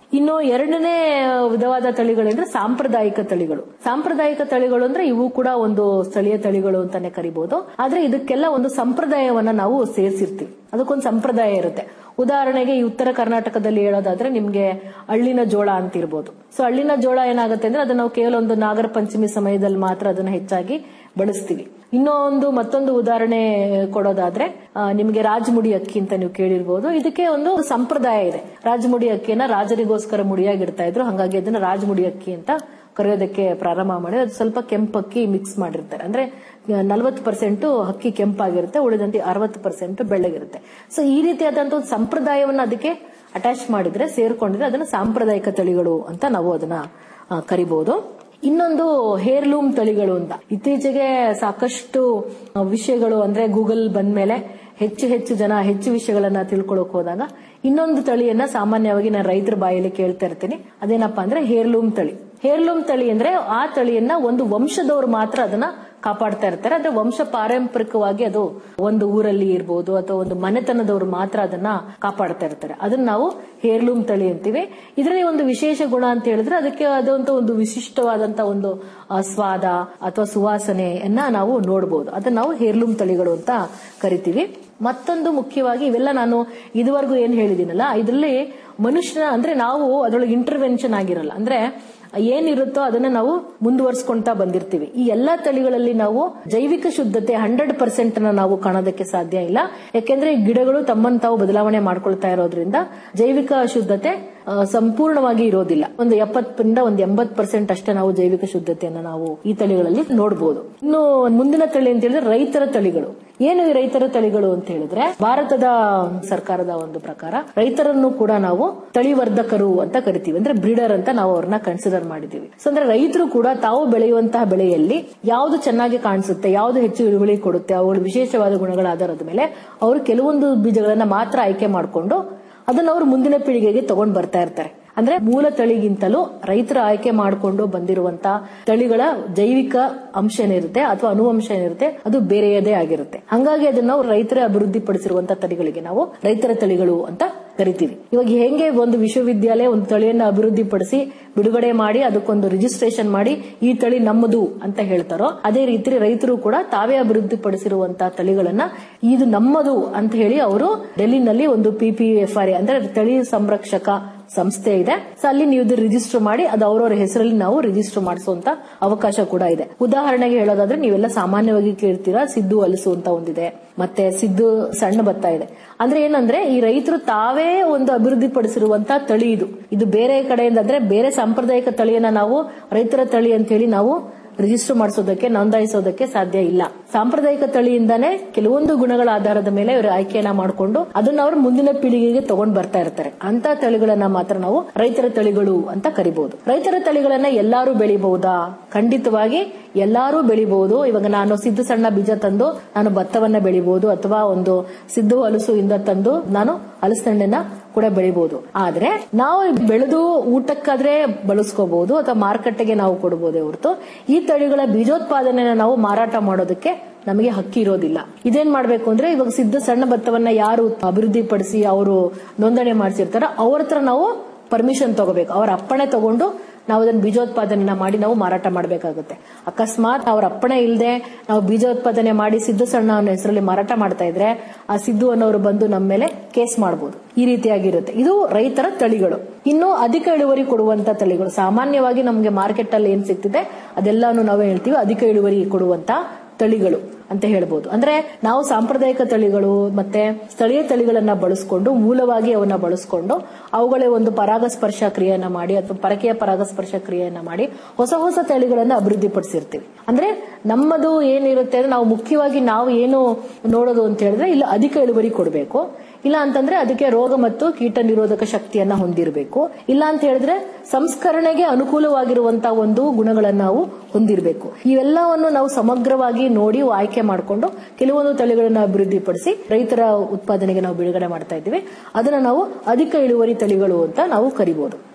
ಇನ್ನು ಎರಡನೇ ವಿಧವಾದ ತಳಿಗಳಂದ್ರೆ ಸಾಂಪ್ರದಾಯಿಕ ತಳಿಗಳು ಸಾಂಪ್ರದಾಯಿಕ ತಳಿಗಳು ಅಂದ್ರೆ ಇವು ಕೂಡ ಒಂದು ಸ್ಥಳೀಯ ತಳಿಗಳು ಅಂತಾನೆ ಕರಿಬಹುದು ಆದ್ರೆ ಇದಕ್ಕೆಲ್ಲ ಒಂದು ಸಂಪ್ರದಾಯವನ್ನ ನಾವು ಸೇರಿಸಿರ್ತೀವಿ ಅದಕ್ಕೊಂದು ಸಂಪ್ರದಾಯ ಇರುತ್ತೆ ಉದಾಹರಣೆಗೆ ಈ ಉತ್ತರ ಕರ್ನಾಟಕದಲ್ಲಿ ಹೇಳೋದಾದ್ರೆ ನಿಮ್ಗೆ ಹಳ್ಳಿನ ಜೋಳ ಅಂತ ಇರ್ಬೋದು ಸೊ ಹಳ್ಳಿನ ಜೋಳ ಏನಾಗುತ್ತೆ ಅಂದ್ರೆ ಅದನ್ನ ನಾವು ಕೇವಲ ಒಂದು ನಾಗರ ಪಂಚಮಿ ಸಮಯದಲ್ಲಿ ಮಾತ್ರ ಅದನ್ನ ಹೆಚ್ಚಾಗಿ ಬಳಸ್ತೀವಿ ಇನ್ನೊಂದು ಮತ್ತೊಂದು ಉದಾಹರಣೆ ಕೊಡೋದಾದ್ರೆ ಆ, ನಿಮ್ಗೆ ರಾಜಮುಡಿ ಅಕ್ಕಿ ಅಂತ ನೀವು ಕೇಳಿರ್ಬೋದು ಇದಕ್ಕೆ ಒಂದು ಸಂಪ್ರದಾಯ ಇದೆ ರಾಜಮುಡಿ ಅಕ್ಕಿಯನ್ನ ರಾಜರಿಗೋಸ್ಕರ ಮುಡಿಯಾಗಿ ಇಡ್ತಾ ಇದ್ರು ಹಾಗಾಗಿ ಅದನ್ನ ರಾಜಮುಡಿ ಅಕ್ಕಿ ಅಂತ ಕರೆಯೋದಕ್ಕೆ ಪ್ರಾರಂಭ ಮಾಡಿ ಅದು ಸ್ವಲ್ಪ ಕೆಂಪಕ್ಕಿ ಮಿಕ್ಸ್ ಮಾಡಿರ್ತಾರೆ ಅಂದ್ರೆ ನಲವತ್ತು ಪರ್ಸೆಂಟ್ ಅಕ್ಕಿ ಕೆಂಪಾಗಿರುತ್ತೆ ಉಳಿದಂತೆ ಅರವತ್ತು ಪರ್ಸೆಂಟ್ ಬೆಳ್ಳಗಿರುತ್ತೆ ಸೊ ಈ ರೀತಿಯಾದಂತ ಒಂದು ಸಂಪ್ರದಾಯವನ್ನ ಅದಕ್ಕೆ ಅಟ್ಯಾಚ್ ಮಾಡಿದ್ರೆ ಸೇರ್ಕೊಂಡಿದ್ರೆ ಅದನ್ನ ಸಾಂಪ್ರದಾಯಿಕ ತಳಿಗಳು ಅಂತ ನಾವು ಅದನ್ನ ಆ, ಕರಿಬಹುದು ಇನ್ನೊಂದು ಹೇರ್ಲೂಮ್ ತಳಿಗಳು ಅಂತ ಇತ್ತೀಚೆಗೆ ಸಾಕಷ್ಟು ಆ, ವಿಷಯಗಳು ಅಂದ್ರೆ ಗೂಗಲ್ ಬಂದ್ಮೇಲೆ ಹೆಚ್ಚು ಹೆಚ್ಚು ಜನ ಹೆಚ್ಚು ವಿಷಯಗಳನ್ನ ತಿಳ್ಕೊಳಕ್ ಹೋದಾಗ ಇನ್ನೊಂದು ತಳಿಯನ್ನ ಸಾಮಾನ್ಯವಾಗಿ ನಾನು ರೈತರ ಬಾಯಲ್ಲಿ ಕೇಳ್ತಾ ಇರ್ತೀನಿ ಅದೇನಪ್ಪಾ ಅಂದ್ರೆ ಹೇರ್ಲೂಮ್ ತಳಿ ಹೇರ್ಲೂಮ್ ತಳಿ ಅಂದ್ರೆ ಆ ತಳಿಯನ್ನ ಒಂದು ವಂಶದವರು ಮಾತ್ರ ಅದನ್ನ ಕಾಪಾಡ್ತಾ ಇರ್ತಾರೆ ಅಂದ್ರೆ ವಂಶ ಪಾರಂಪರಿಕವಾಗಿ ಅದು ಒಂದು ಊರಲ್ಲಿ ಇರ್ಬೋದು ಅಥವಾ ಒಂದು ಮನೆತನದವರು ಮಾತ್ರ ಅದನ್ನ ಕಾಪಾಡ್ತಾ ಇರ್ತಾರೆ ಅದನ್ನ ನಾವು ಹೇರ್ಲೂಮ್ ತಳಿ ಅಂತೀವಿ ಇದರಲ್ಲಿ ಒಂದು ವಿಶೇಷ ಗುಣ ಅಂತ ಹೇಳಿದ್ರೆ ಅದಕ್ಕೆ ಅದಂತ ಒಂದು ವಿಶಿಷ್ಟವಾದಂತ ಒಂದು ಆ, ಸ್ವಾದ ಅಥವಾ ಸುವಾಸನೆಯನ್ನ ನಾವು ನೋಡಬಹುದು ಅದನ್ನ ನಾವು ಹೇರ್ಲೂಮ್ ತಳಿಗಳು ಅಂತ ಕರಿತೀವಿ ಮತ್ತೊಂದು ಮುಖ್ಯವಾಗಿ ಇವೆಲ್ಲ ನಾನು ಇದುವರೆಗೂ ಏನ್ ಹೇಳಿದಿನಲ್ಲ ಇದರಲ್ಲಿ ಮನುಷ್ಯನ ಅಂದ್ರೆ ನಾವು ಅದರೊಳಗೆ ಇಂಟರ್ವೆನ್ಷನ್ ಆಗಿರಲ್ಲ ಅಂದ್ರೆ ಏನಿರುತ್ತೋ ಅದನ್ನ ನಾವು ಮುಂದುವರ್ಸ್ಕೊಂತಾ ಬಂದಿರ್ತೀವಿ ಈ ಎಲ್ಲಾ ತಳಿಗಳಲ್ಲಿ ನಾವು ಜೈವಿಕ ಶುದ್ಧತೆ ಹಂಡ್ರೆಡ್ ಪರ್ಸೆಂಟ್ ನಾವು ಕಾಣೋದಕ್ಕೆ ಸಾಧ್ಯ ಇಲ್ಲ ಯಾಕೆಂದ್ರೆ ಈ ಗಿಡಗಳು ತಮ್ಮನ್ನು ತಾವು ಬದಲಾವಣೆ ಮಾಡ್ಕೊಳ್ತಾ ಇರೋದ್ರಿಂದ ಜೈವಿಕ ಶುದ್ಧತೆ ಆ, ಸಂಪೂರ್ಣವಾಗಿ ಇರೋದಿಲ್ಲ ಒಂದು ಎಪ್ಪತ್ತರಿಂದ ಒಂದು ಎಂಬತ್ ಪರ್ಸೆಂಟ್ ಅಷ್ಟೇ ನಾವು ಜೈವಿಕ ಶುದ್ಧತೆಯನ್ನ ನಾವು ಈ ತಳಿಗಳಲ್ಲಿ ನೋಡಬಹುದು ಇನ್ನು ಮುಂದಿನ ತಳಿ ಅಂತ ಹೇಳಿದ್ರೆ ರೈತರ ತಳಿಗಳು ಏನು ಈ ರೈತರ ತಳಿಗಳು ಅಂತ ಹೇಳಿದ್ರೆ ಭಾರತದ ಸರ್ಕಾರದ ಒಂದು ಪ್ರಕಾರ ರೈತರನ್ನು ಕೂಡ ನಾವು ತಳಿವರ್ಧಕರು ಅಂತ ಕರಿತೀವಿ ಅಂದ್ರೆ ಬ್ರೀಡರ್ ಅಂತ ನಾವು ಅವ್ರನ್ನ ಕನ್ಸಿಡರ್ ಮಾಡಿದೀವಿ ಸೊ ಅಂದ್ರೆ ರೈತರು ಕೂಡ ತಾವು ಬೆಳೆಯುವಂತಹ ಬೆಳೆಯಲ್ಲಿ ಯಾವ್ದು ಚೆನ್ನಾಗಿ ಕಾಣಿಸುತ್ತೆ ಯಾವ್ದು ಹೆಚ್ಚು ಇಳುವರಿ ಕೊಡುತ್ತೆ ಅವುಗಳ ವಿಶೇಷವಾದ ಗುಣಗಳ ಆಧಾರದ ಮೇಲೆ ಅವರು ಕೆಲವೊಂದು ಬೀಜಗಳನ್ನ ಮಾತ್ರ ಆಯ್ಕೆ ಮಾಡಿಕೊಂಡು ಅದನ್ನ ಅವರು ಮುಂದಿನ ಪೀಳಿಗೆಗೆ ತಗೊಂಡ್ ಬರ್ತಾ ಇರ್ತಾರೆ ಅಂದ್ರೆ ಮೂಲ ತಳಿಗಿಂತಲೂ ರೈತರ ಆಯ್ಕೆ ಮಾಡಿಕೊಂಡು ಬಂದಿರುವಂತ ತಳಿಗಳ ಜೈವಿಕ ಅಂಶ ಏನಿರುತ್ತೆ ಅಥವಾ ಅನುವಂಶ ಏನಿರುತ್ತೆ ಅದು ಬೇರೆಯದೇ ಆಗಿರುತ್ತೆ ಹಂಗಾಗಿ ಅದನ್ನ ನಾವು ರೈತರ ಅಭಿವೃದ್ಧಿ ಪಡಿಸಿರುವಂತ ತಳಿಗಳಿಗೆ ನಾವು ರೈತರ ತಳಿಗಳು ಅಂತ ಕರಿತೀವಿ ಇವಾಗ ಹೆಂಗೆ ಒಂದು ವಿಶ್ವವಿದ್ಯಾಲಯ ಒಂದು ತಳಿಯನ್ನ ಅಭಿವೃದ್ಧಿ ಪಡಿಸಿ ಬಿಡುಗಡೆ ಮಾಡಿ ಅದಕ್ಕೊಂದು ರಿಜಿಸ್ಟ್ರೇಷನ್ ಮಾಡಿ ಈ ತಳಿ ನಮ್ಮದು ಅಂತ ಹೇಳ್ತಾರೋ ಅದೇ ರೀತಿ ರೈತರು ಕೂಡ ತಾವೇ ಅಭಿವೃದ್ಧಿ ಪಡಿಸಿರುವಂತಹ ತಳಿಗಳನ್ನ ಇದು ನಮ್ಮದು ಅಂತ ಹೇಳಿ ಅವರು ಡೆಲ್ಲಿನಲ್ಲಿ ಒಂದು ಪಿಪಿಎಫ್ಆರ್ ಅಂದ್ರೆ ತಳಿ ಸಂರಕ್ಷಕ ಸಂಸ್ಥೆ ಇದೆ ಸೊ ಅಲ್ಲಿ ನೀವು ಇದು ರಿಜಿಸ್ಟರ್ ಮಾಡಿ ಅದು ಅವರವರ ಹೆಸರಲ್ಲಿ ನಾವು ರಿಜಿಸ್ಟರ್ ಮಾಡಿಸುವಂತ ಅವಕಾಶ ಕೂಡ ಇದೆ ಉದಾಹರಣೆಗೆ ಹೇಳೋದಾದ್ರೆ ನೀವೆಲ್ಲ ಸಾಮಾನ್ಯವಾಗಿ ಕೇಳ್ತೀರಾ ಸಿದ್ದು ಹಲಸು ಅಂತ ಒಂದಿದೆ ಮತ್ತೆ ಸಿದ್ದು ಸಣ್ಣ ಭತ್ತ ಇದೆ ಅಂದ್ರೆ ಏನಂದ್ರೆ ಈ ರೈತರು ತಾವೇ ಒಂದು ಅಭಿವೃದ್ಧಿ ಪಡಿಸಿರುವಂತ ತಳಿ ಇದು ಇದು ಬೇರೆ ಕಡೆಯಿಂದ ಅಂದ್ರೆ ಬೇರೆ ಸಾಂಪ್ರದಾಯಿಕ ತಳಿಯನ್ನ ನಾವು ರೈತರ ತಳಿ ಅಂತ ಹೇಳಿ ನಾವು ರಿಜಿಸ್ಟರ್ ಮಾಡಿಸೋದಕ್ಕೆ ನೋಂದಾಯಿಸೋದಕ್ಕೆ ಸಾಧ್ಯ ಇಲ್ಲ ಸಾಂಪ್ರದಾಯಿಕ ತಳಿಯಿಂದಾನೇ ಕೆಲವೊಂದು ಗುಣಗಳ ಆಧಾರದ ಮೇಲೆ ಇವರು ಆಯ್ಕೆಯನ್ನ ಮಾಡಿಕೊಂಡು ಅದನ್ನ ಅವರು ಮುಂದಿನ ಪೀಳಿಗೆಗೆ ತಗೊಂಡ್ ಬರ್ತಾ ಇರ್ತಾರೆ ಅಂತ ತಳಿಗಳನ್ನ ಮಾತ್ರ ನಾವು ರೈತರ ತಳಿಗಳು ಅಂತ ಕರಿಬಹುದು ರೈತರ ತಳಿಗಳನ್ನ ಎಲ್ಲಾರು ಬೆಳಿಬಹುದಾ ಖಂಡಿತವಾಗಿ ಎಲ್ಲಾರು ಬೆಳಿಬಹುದು ಇವಾಗ ನಾನು ಸಿದ್ದು ಸಣ್ಣ ಬೀಜ ತಂದು ನಾನು ಭತ್ತವನ್ನ ಬೆಳಿಬಹುದು ಅಥವಾ ಒಂದು ಸಿದ್ದು ಹಲಸು ಇಂದ ತಂದು ನಾನು ಹಲಸಣ್ಣನ್ನ ಕೂಡ ಬೆಳಿಬಹುದು ಆದ್ರೆ ನಾವು ಬೆಳೆದು ಊಟಕ್ಕಾದ್ರೆ ಬಳಸ್ಕೋಬಹುದು ಅಥವಾ ಮಾರುಕಟ್ಟೆಗೆ ನಾವು ಕೊಡಬಹುದೇ ಹೊರತು ಈ ತಳಿಗಳ ಬೀಜೋತ್ಪಾದನೆನ ನಾವು ಮಾರಾಟ ಮಾಡೋದಕ್ಕೆ ನಮಗೆ ಹಕ್ಕಿ ಇರೋದಿಲ್ಲ ಇದೇನ್ ಮಾಡ್ಬೇಕು ಅಂದ್ರೆ ಇವಾಗ ಸಿದ್ಧ ಸಣ್ಣ ಭತ್ತವನ್ನ ಯಾರು ಅಭಿವೃದ್ಧಿ ಪಡಿಸಿ ಅವರು ನೋಂದಣಿ ಮಾಡಿಸಿರ್ತಾರೋ ಅವ್ರ ಹತ್ರ ನಾವು ಪರ್ಮಿಷನ್ ತಗೋಬೇಕು ಅವರ ಅಪ್ಪಣೆ ತಗೊಂಡು ನಾವು ಅದನ್ನ ಬೀಜೋತ್ಪಾದನೆನ ಮಾಡಿ ನಾವು ಮಾರಾಟ ಮಾಡಬೇಕಾಗುತ್ತೆ ಅಕಸ್ಮಾತ್ ಅವ್ರ ಅಪ್ಪಣೆ ಇಲ್ಲದೆ ನಾವು ಬೀಜೋತ್ಪಾದನೆ ಮಾಡಿ ಸಿದ್ದು ಸಣ್ಣ ಅನ್ನೋ ಹೆಸರಲ್ಲಿ ಮಾರಾಟ ಮಾಡ್ತಾ ಇದ್ರೆ ಆ ಸಿದ್ದು ಅನ್ನೋರು ಬಂದು ನಮ್ಮ ಮೇಲೆ ಕೇಸ್ ಮಾಡಬಹುದು ಈ ರೀತಿಯಾಗಿರುತ್ತೆ ಇದು ರೈತರ ತಳಿಗಳು ಇನ್ನು ಅಧಿಕ ಇಳುವರಿ ಕೊಡುವಂತ ತಳಿಗಳು ಸಾಮಾನ್ಯವಾಗಿ ನಮಗೆ ಮಾರ್ಕೆಟ್ ಅಲ್ಲಿ ಏನ್ ಸಿಗ್ತಿದೆ ಅದೆಲ್ಲಾನು ನಾವು ಹೇಳ್ತೀವಿ ಅಧಿಕ ಇಳುವರಿ ಕೊಡುವಂತ ತಳಿಗಳು ಅಂತ ಹೇಳ್ಬೋದು ಅಂದ್ರೆ ನಾವು ಸಾಂಪ್ರದಾಯಿಕ ತಳಿಗಳು ಮತ್ತೆ ಸ್ಥಳೀಯ ತಳಿಗಳನ್ನ ಬಳಸ್ಕೊಂಡು ಮೂಲವಾಗಿ ಅವನ್ನ ಬಳಸ್ಕೊಂಡು ಅವುಗಳೇ ಒಂದು ಪರಾಗಸ್ಪರ್ಶ ಕ್ರಿಯೆಯನ್ನ ಮಾಡಿ ಅಥವಾ ಪರಕೆಯ ಪರಾಗಸ್ಪರ್ಶ ಕ್ರಿಯೆಯನ್ನ ಮಾಡಿ ಹೊಸ ಹೊಸ ತಳಿಗಳನ್ನ ಅಭಿವೃದ್ಧಿ ಪಡಿಸಿರ್ತೀವಿ ಅಂದ್ರೆ ನಮ್ಮದು ಏನಿರುತ್ತೆ ಅಂದ್ರೆ ನಾವು ಮುಖ್ಯವಾಗಿ ನಾವು ಏನು ನೋಡೋದು ಅಂತ ಹೇಳಿದ್ರೆ ಇಲ್ಲಿ ಅಧಿಕ ಇಳುವರಿ ಕೊಡಬೇಕು ಇಲ್ಲ ಅಂತಂದ್ರೆ ಅದಕ್ಕೆ ರೋಗ ಮತ್ತು ಕೀಟ ನಿರೋಧಕ ಶಕ್ತಿಯನ್ನ ಹೊಂದಿರಬೇಕು ಇಲ್ಲ ಅಂತ ಹೇಳಿದ್ರೆ ಸಂಸ್ಕರಣೆಗೆ ಅನುಕೂಲವಾಗಿರುವಂತಹ ಒಂದು ಗುಣಗಳನ್ನ ನಾವು ಹೊಂದಿರಬೇಕು ಇವೆಲ್ಲವನ್ನು ನಾವು ಸಮಗ್ರವಾಗಿ ನೋಡಿ ಆಯ್ಕೆ ಮಾಡಿಕೊಂಡು ಕೆಲವೊಂದು ತಳಿಗಳನ್ನ ಅಭಿವೃದ್ಧಿಪಡಿಸಿ ರೈತರ ಉತ್ಪಾದನೆಗೆ ನಾವು ಬಿಡುಗಡೆ ಮಾಡ್ತಾ ಇದ್ದೀವಿ ಅದನ್ನ ನಾವು ಅಧಿಕ ಇಳುವರಿ ತಳಿಗಳು ಅಂತ ನಾವು ಕರಿಬಹುದು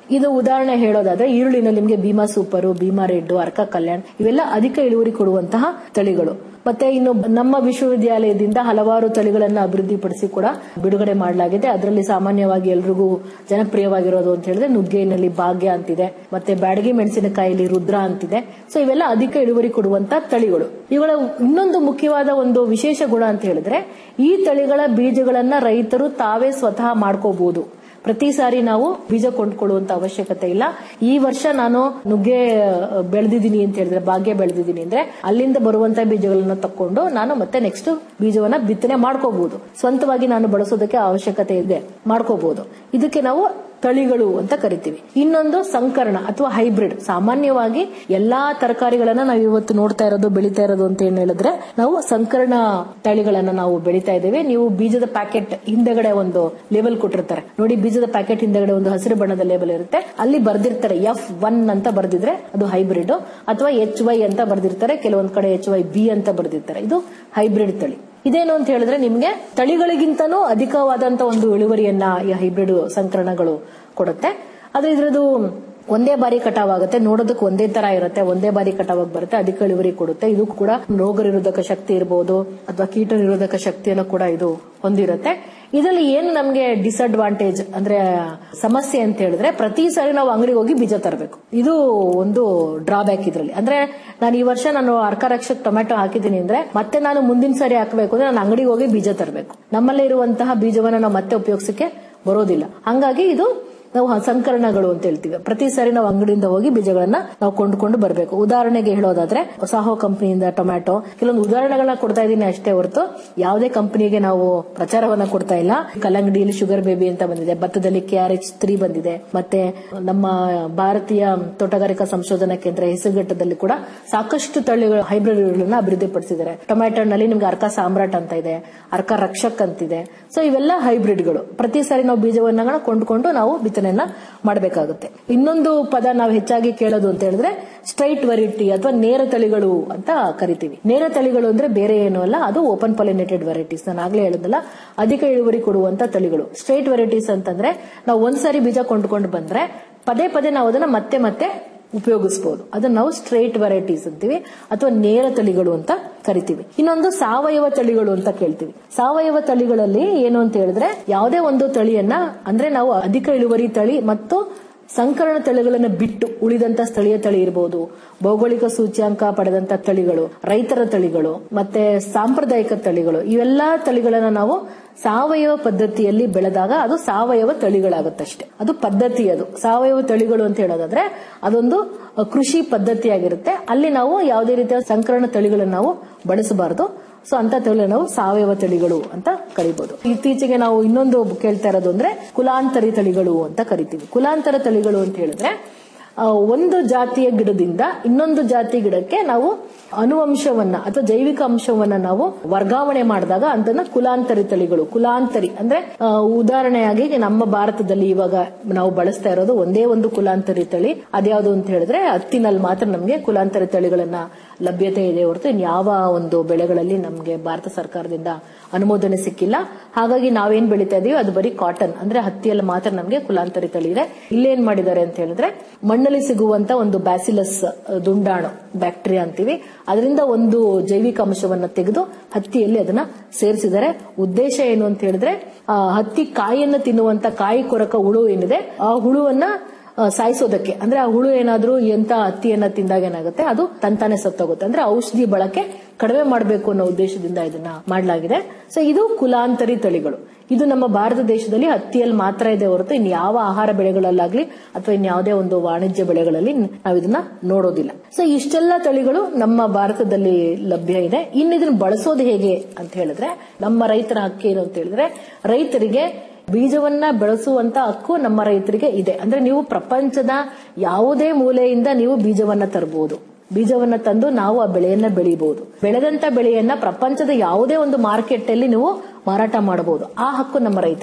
ಇದು ಉದಾಹರಣೆ ಹೇಳೋದಾದ್ರೆ ಈರುಳ್ಳಿನಲ್ಲಿ ನಿಮಗೆ ಭೀಮಾ ಸೂಪರು ಭೀಮಾ ರೆಡ್ ಅರ್ಕ ಕಲ್ಯಾಣ್ ಇವೆಲ್ಲ ಅಧಿಕ ಇಳುವರಿ ಕೊಡುವಂತಹ ತಳಿಗಳು ಮತ್ತೆ ಇನ್ನು ನಮ್ಮ ವಿಶ್ವವಿದ್ಯಾಲಯದಿಂದ ಹಲವಾರು ತಳಿಗಳನ್ನ ಅಭಿವೃದ್ಧಿಪಡಿಸಿ ಕೂಡ ಬಿಡುಗಡೆ ಮಾಡಲಾಗಿದೆ ಅದರಲ್ಲಿ ಸಾಮಾನ್ಯವಾಗಿ ಎಲ್ರಿಗೂ ಜನಪ್ರಿಯವಾಗಿರೋದು ಅಂತ ಹೇಳಿದ್ರೆ ನುಗ್ಗೆಯಲ್ಲಿ ಭಾಗ್ಯ ಅಂತಿದೆ ಮತ್ತೆ ಬ್ಯಾಡಗಿ ಮೆಣಸಿನಕಾಯಿಲಿ ರುದ್ರ ಅಂತಿದೆ ಸೊ ಇವೆಲ್ಲ ಅಧಿಕ ಇಳುವರಿ ಕೊಡುವಂತ ತಳಿಗಳು ಇವುಗಳ ಇನ್ನೊಂದು ಮುಖ್ಯವಾದ ಒಂದು ವಿಶೇಷ ಗುಣ ಅಂತ ಹೇಳಿದ್ರೆ ಈ ತಳಿಗಳ ಬೀಜಗಳನ್ನ ರೈತರು ತಾವೇ ಸ್ವತಃ ಮಾಡ್ಕೋಬಹುದು ಪ್ರತಿ ಸಾರಿ ನಾವು ಬೀಜ ಕೊಂಡ್ಕೊಳ್ಳುವಂತ ಅವಶ್ಯಕತೆ ಇಲ್ಲ ಈ ವರ್ಷ ನಾನು ನುಗ್ಗೆ ಬೆಳೆದಿದ್ದೀನಿ ಅಂತ ಹೇಳಿದ್ರೆ ಭಾಗ್ಯ ಬೆಳೆದಿದ್ದೀನಿ ಅಂದ್ರೆ ಅಲ್ಲಿಂದ ಬರುವಂತ ಬೀಜಗಳನ್ನ ತಕೊಂಡು ನಾನು ಮತ್ತೆ ನೆಕ್ಸ್ಟ್ ಬೀಜವನ್ನ ಬಿತ್ತನೆ ಮಾಡ್ಕೋಬಹುದು ಸ್ವಂತವಾಗಿ ನಾನು ಬಳಸೋದಕ್ಕೆ ಅವಶ್ಯಕತೆ ಇದೆ ಮಾಡ್ಕೋಬಹುದು ಇದಕ್ಕೆ ನಾವು ತಳಿಗಳು ಅಂತ ಕರಿತೀವಿ ಇನ್ನೊಂದು ಸಂಕರಣ ಅಥವಾ ಹೈಬ್ರಿಡ್ ಸಾಮಾನ್ಯವಾಗಿ ಎಲ್ಲಾ ತರಕಾರಿಗಳನ್ನ ನಾವು ಇವತ್ತು ನೋಡ್ತಾ ಇರೋದು ಬೆಳೀತಾ ಇರೋದು ಅಂತ ಏನ್ ಹೇಳಿದ್ರೆ ನಾವು ಸಂಕರಣ ತಳಿಗಳನ್ನ ನಾವು ಬೆಳೀತಾ ಇದ್ದೇವೆ ನೀವು ಬೀಜದ ಪ್ಯಾಕೆಟ್ ಹಿಂದೆಗಡೆ ಒಂದು ಲೇಬಲ್ ಕೊಟ್ಟಿರ್ತಾರೆ ನೋಡಿ ಬೀಜದ ಪ್ಯಾಕೆಟ್ ಹಿಂದೆಗಡೆ ಒಂದು ಹಸಿರು ಬಣ್ಣದ ಲೇಬಲ್ ಇರುತ್ತೆ ಅಲ್ಲಿ ಬರ್ದಿರ್ತಾರೆ ಎಫ್ ಒನ್ ಅಂತ ಬರ್ದಿದ್ರೆ ಅದು ಹೈಬ್ರಿಡ್ ಅಥವಾ ಎಚ್ ವೈ ಅಂತ ಬರ್ದಿರ್ತಾರೆ ಕೆಲವೊಂದ್ ಕಡೆ ಎಚ್ ವೈ ಬಿ ಅಂತ ಬರ್ದಿರ್ತಾರೆ ಇದು ಹೈಬ್ರಿಡ್ ತಳಿ ಇದೇನು ಅಂತ ಹೇಳಿದ್ರೆ ನಿಮ್ಗೆ ತಳಿಗಳಿಗಿಂತನೂ ಅಧಿಕವಾದಂತ ಒಂದು ಇಳುವರಿಯನ್ನ ಈ ಹೈಬ್ರಿಡ್ ಸಂಕರಣಗಳು ಕೊಡುತ್ತೆ ಆದ್ರೆ ಇದ್ರದ್ದು ಒಂದೇ ಬಾರಿ ಕಟಾವ್ ಆಗುತ್ತೆ ನೋಡೋದಕ್ಕೆ ಒಂದೇ ತರ ಇರುತ್ತೆ ಒಂದೇ ಬಾರಿ ಕಟಾವ್ ಬರುತ್ತೆ ಅಧಿಕ ಇಳುವರಿ ಕೊಡುತ್ತೆ ಇದು ಕೂಡ ರೋಗ ನಿರೋಧಕ ಶಕ್ತಿ ಇರಬಹುದು ಅಥವಾ ಕೀಟ ನಿರೋಧಕ ಶಕ್ತಿಯನ್ನು ಕೂಡ ಇದು ಹೊಂದಿರುತ್ತೆ ಇದರಲ್ಲಿ ಏನು ನಮ್ಗೆ ಡಿಸ್ಅಡ್ವಾಂಟೇಜ್ ಅಂದ್ರೆ ಸಮಸ್ಯೆ ಅಂತ ಹೇಳಿದ್ರೆ ಪ್ರತಿ ಸಾರಿ ನಾವು ಅಂಗಡಿಗೆ ಹೋಗಿ ಬೀಜ ತರಬೇಕು ಇದು ಒಂದು ಡ್ರಾಬ್ಯಾಕ್ ಇದ್ರಲ್ಲಿ ಅಂದ್ರೆ ನಾನು ಈ ವರ್ಷ ನಾನು ಅರ್ಕ ರಕ್ಷಕ್ ಟೊಮೆಟೊ ಹಾಕಿದ್ದೀನಿ ಅಂದ್ರೆ ಮತ್ತೆ ನಾನು ಮುಂದಿನ ಸಾರಿ ಹಾಕಬೇಕು ಅಂದ್ರೆ ನಾನು ಅಂಗಡಿಗೆ ಹೋಗಿ ಬೀಜ ತರಬೇಕು ನಮ್ಮಲ್ಲೇ ಇರುವಂತಹ ಬೀಜವನ್ನ ನಾವು ಮತ್ತೆ ಉಪಯೋಗಿಸಕ್ಕೆ ಬರೋದಿಲ್ಲ ಹಂಗಾಗಿ ಇದು ನಾವು ಸಂಕರಣಗಳು ಅಂತ ಹೇಳ್ತೀವಿ ಪ್ರತಿ ಸಾರಿ ನಾವು ಅಂಗಡಿಯಿಂದ ಹೋಗಿ ಬೀಜಗಳನ್ನ ನಾವು ಕೊಂಡ್ಕೊಂಡು ಬರಬೇಕು ಉದಾಹರಣೆಗೆ ಹೇಳೋದಾದ್ರೆ ಸಾಹೋ ಕಂಪನಿಯಿಂದ ಟೊಮ್ಯಾಟೊ ಕೆಲವೊಂದು ಉದಾಹರಣೆಗಳನ್ನ ಕೊಡ್ತಾ ಇದ್ದೀನಿ ಅಷ್ಟೇ ಹೊರತು ಯಾವುದೇ ಕಂಪನಿಗೆ ನಾವು ಪ್ರಚಾರವನ್ನ ಕೊಡ್ತಾ ಇಲ್ಲ ಕಲ್ಲಂಗಡಿಯಲ್ಲಿ ಶುಗರ್ ಬೇಬಿ ಅಂತ ಬಂದಿದೆ ಭತ್ತದಲ್ಲಿ ಕೆ ಆರ್ ಎಚ್ ತ್ರೀ ಬಂದಿದೆ ಮತ್ತೆ ನಮ್ಮ ಭಾರತೀಯ ತೋಟಗಾರಿಕಾ ಸಂಶೋಧನಾ ಕೇಂದ್ರ ಹೆಸರುಘಟ್ಟದಲ್ಲಿ ಕೂಡ ಸಾಕಷ್ಟು ತಳಿಗಳು ಹೈಬ್ರಿಡ್ಗಳನ್ನ ಅಭಿವೃದ್ಧಿಪಡಿಸಿದ್ದಾರೆ ಟೊಮ್ಯಾಟೊನಲ್ಲಿ ನಿಮ್ಗೆ ಅರ್ಕ ಸಾಮ್ರಾಟ್ ಅಂತ ಇದೆ ಅರ್ಕ ರಕ್ಷಕ್ ಅಂತಿದೆ ಸೊ ಇವೆಲ್ಲ ಹೈಬ್ರಿಡ್ಗಳು ಪ್ರತಿ ಸಾರಿ ನಾವು ಬೀಜವನ್ನ ಕೊಂಡ್ಕೊಂಡು ನಾವು ಬಿತ್ತನೆಯನ್ನ ಮಾಡಬೇಕಾಗುತ್ತೆ ಇನ್ನೊಂದು ಪದ ನಾವು ಹೆಚ್ಚಾಗಿ ಕೇಳೋದು ಅಂತ ಹೇಳಿದ್ರೆ ಸ್ಟ್ರೈಟ್ ವೆರೈಟಿ ಅಥವಾ ನೇರ ತಳಿಗಳು ಅಂತ ಕರಿತೀವಿ ನೇರ ತಳಿಗಳು ಅಂದ್ರೆ ಬೇರೆ ಏನು ಅಲ್ಲ ಅದು ಓಪನ್ ಪಾಲಿನೇಟೆಡ್ ವೆರೈಟೀಸ್ ನಾನು ಆಗ್ಲೇ ಹೇಳಿದ್ನಲ್ಲ ಅಧಿಕ ಇಳುವರಿ ಕೊಡುವಂತ ತಳಿಗಳು ಸ್ಟ್ರೈಟ್ ವೆರೈಟೀಸ್ ಅಂತಂದ್ರೆ ನಾವು ಒಂದ್ಸಾರಿ ಬೀಜ ಕೊಂಡ್ಕೊಂಡು ಬಂದ್ರೆ ಪದೇ ಪದೇ ನಾವು ಅದನ್ನ ಮತ್ತೆ ಮತ್ತೆ ಉಪಯೋಗಿಸಬಹುದು ಅದನ್ನ ನಾವು ಸ್ಟ್ರೈಟ್ ವೆರೈಟೀಸ್ ಅಂತೀವಿ ಅಥವಾ ನೇರ ತಳಿಗಳು ಅಂತ ಕರಿತೀವಿ ಇನ್ನೊಂದು ಸಾವಯವ ತಳಿಗಳು ಅಂತ ಕೇಳ್ತೀವಿ ಸಾವಯವ ತಳಿಗಳಲ್ಲಿ ಏನು ಅಂತ ಹೇಳಿದ್ರೆ ಯಾವುದೇ ಒಂದು ತಳಿಯನ್ನ ಅಂದ್ರೆ ನಾವು ಅಧಿಕ ಇಳುವರಿ ತಳಿ ಮತ್ತು ಸಂಕರಣ ತಳಿಗಳನ್ನ ಬಿಟ್ಟು ಉಳಿದಂತ ಸ್ಥಳೀಯ ತಳಿ ಇರಬಹುದು ಭೌಗೋಳಿಕ ಸೂಚ್ಯಾಂಕ ಪಡೆದಂತ ತಳಿಗಳು ರೈತರ ತಳಿಗಳು ಮತ್ತೆ ಸಾಂಪ್ರದಾಯಿಕ ತಳಿಗಳು ಇವೆಲ್ಲಾ ತಳಿಗಳನ್ನ ನಾವು ಸಾವಯವ ಪದ್ಧತಿಯಲ್ಲಿ ಬೆಳೆದಾಗ ಅದು ಸಾವಯವ ತಳಿಗಳಾಗುತ್ತಷ್ಟೇ ಅದು ಪದ್ಧತಿ ಅದು ಸಾವಯವ ತಳಿಗಳು ಅಂತ ಹೇಳೋದಾದ್ರೆ ಅದೊಂದು ಕೃಷಿ ಪದ್ಧತಿಯಾಗಿರುತ್ತೆ ಅಲ್ಲಿ ನಾವು ಯಾವುದೇ ರೀತಿಯ ಸಂಕರಣ ತಳಿಗಳನ್ನು ನಾವು ಬಳಸಬಾರದು ಸೊ ಅಂತ ತಳಿ ನಾವು ಸಾವಯವ ತಳಿಗಳು ಅಂತ ಕರಿಬಹುದು ಇತ್ತೀಚೆಗೆ ನಾವು ಇನ್ನೊಂದು ಕೇಳ್ತಾ ಇರೋದು ಅಂದ್ರೆ ಕುಲಾಂತರಿ ತಳಿಗಳು ಅಂತ ಕರಿತೀವಿ ಕುಲಾಂತರ ತಳಿಗಳು ಅಂತ ಹೇಳಿದ್ರೆ ಆ, ಒಂದು ಜಾತಿಯ ಗಿಡದಿಂದ ಇನ್ನೊಂದು ಜಾತಿ ಗಿಡಕ್ಕೆ ನಾವು ಅನುವಂಶವನ್ನ ಅಥವಾ ಜೈವಿಕ ಅಂಶವನ್ನ ನಾವು ವರ್ಗಾವಣೆ ಮಾಡಿದಾಗ ಅದನ್ನ ಕುಲಾಂತರಿ ತಳಿಗಳು ಕುಲಾಂತರಿ ಅಂದ್ರೆ ಆ, ಉದಾಹರಣೆಯಾಗಿ ನಮ್ಮ ಭಾರತದಲ್ಲಿ ಇವಾಗ ನಾವು ಬಳಸ್ತಾ ಇರೋದು ಒಂದೇ ಒಂದು ಕುಲಾಂತರಿ ತಳಿ ಅದ್ಯಾವುದು ಅಂತ ಹೇಳಿದ್ರೆ ಹತ್ತಿನಲ್ಲಿ ಮಾತ್ರ ನಮಗೆ ಕುಲಾಂತರಿ ತಳಿಗಳನ್ನ ಲಭ್ಯತೆ ಇದೆ ಹೊರತು ಇನ್ಯಾವ ಒಂದು ಬೆಳೆಗಳಲ್ಲಿ ನಮಗೆ ಭಾರತ ಸರ್ಕಾರದಿಂದ ಅನುಮೋದನೆ ಸಿಕ್ಕಿಲ್ಲ ಹಾಗಾಗಿ ನಾವೇನ್ ಬೆಳಿತಾ ಇದೀವಿ ಅದು ಬರೀ ಕಾಟನ್ ಅಂದ್ರೆ ಹತ್ತಿಯಲ್ಲಿ ಮಾತ್ರ ನಮಗೆ ಕುಲಾಂತರಿ ತಳಿ ಇದೆ ಇಲ್ಲೇನ್ ಮಾಡಿದ್ದಾರೆ ಅಂತ ಹೇಳಿದ್ರೆ ಮಣ್ಣಲ್ಲಿ ಸಿಗುವಂತ ಒಂದು ಬ್ಯಾಸಿಲಸ್ ದುಂಡಾಣು ಬ್ಯಾಕ್ಟೀರಿಯಾ ಅಂತೀವಿ ಅದರಿಂದ ಒಂದು ಜೈವಿಕ ಅಂಶವನ್ನ ತೆಗೆದು ಹತ್ತಿಯಲ್ಲಿ ಅದನ್ನ ಸೇರಿಸಿದ್ದಾರೆ ಉದ್ದೇಶ ಏನು ಅಂತ ಹೇಳಿದ್ರೆ ಆ, ಹತ್ತಿ ಕಾಯಿಯನ್ನ ತಿನ್ನುವಂತ ಕಾಯಿ ಕೊರಕ ಹುಳು ಏನಿದೆ ಆ ಹುಳುವನ್ನ ಆ, ಸಾಯಿಸೋದಕ್ಕೆ ಅಂದ್ರೆ ಆ ಹುಳು ಏನಾದ್ರೂ ಎಂತ ಹತ್ತಿಯನ್ನ ತಿಂದಾಗ ಏನಾಗುತ್ತೆ ಅದು ತಂತಾನೆ ಸತ್ತೋಗುತ್ತೆ ಅಂದ್ರೆ ಔಷಧಿ ಬಳಕೆ ಕಡಿಮೆ ಮಾಡಬೇಕು ಅನ್ನೋ ಉದ್ದೇಶದಿಂದ ಇದನ್ನ ಮಾಡಲಾಗಿದೆ ಸೊ ಇದು ಕುಲಾಂತರಿ ತಳಿಗಳು ಇದು ನಮ್ಮ ಭಾರತ ದೇಶದಲ್ಲಿ ಹತ್ತಿಯಲ್ಲಿ ಮಾತ್ರ ಇದೆ ಹೊರತು ಇನ್ ಯಾವ ಆಹಾರ ಬೆಳೆಗಳಲ್ಲಾಗ್ಲಿ ಅಥವಾ ಇನ್ಯಾವುದೇ ಒಂದು ವಾಣಿಜ್ಯ ಬೆಳೆಗಳಲ್ಲಿ ನಾವು ಇದನ್ನ ನೋಡೋದಿಲ್ಲ ಸೊ ಇಷ್ಟೆಲ್ಲ ತಳಿಗಳು ನಮ್ಮ ಭಾರತದಲ್ಲಿ ಲಭ್ಯ ಇದೆ ಇನ್ನು ಇದನ್ನ ಬಳಸೋದು ಹೇಗೆ ಅಂತ ಹೇಳಿದ್ರೆ ನಮ್ಮ ರೈತರ ಹಕ್ಕು ಏನು ಅಂತ ಹೇಳಿದ್ರೆ ರೈತರಿಗೆ ಬೀಜವನ್ನ ಬೆಳೆಸುವಂತ ಹಕ್ಕು ನಮ್ಮ ರೈತರಿಗೆ ಇದೆ ಅಂದ್ರೆ ನೀವು ಪ್ರಪಂಚದ ಯಾವುದೇ ಮೂಲೆಯಿಂದ ನೀವು ಬೀಜವನ್ನ ತರಬಹುದು ಬೀಜವನ್ನ ತಂದು ನಾವು ಆ ಬೆಳೆಯನ್ನ ಬೆಳಿಬಹುದು ಬೆಳೆದಂತ ಬೆಳೆಯನ್ನ ಪ್ರಪಂಚದ ಯಾವುದೇ ಒಂದು ಮಾರ್ಕೆಟ್ ಅಲ್ಲಿ ನೀವು ಮಾರಾಟ ಮಾಡಬಹುದು ಆ ಹಕ್ಕು ನಮ್ಮ ರೈತರಿಗಿದೆ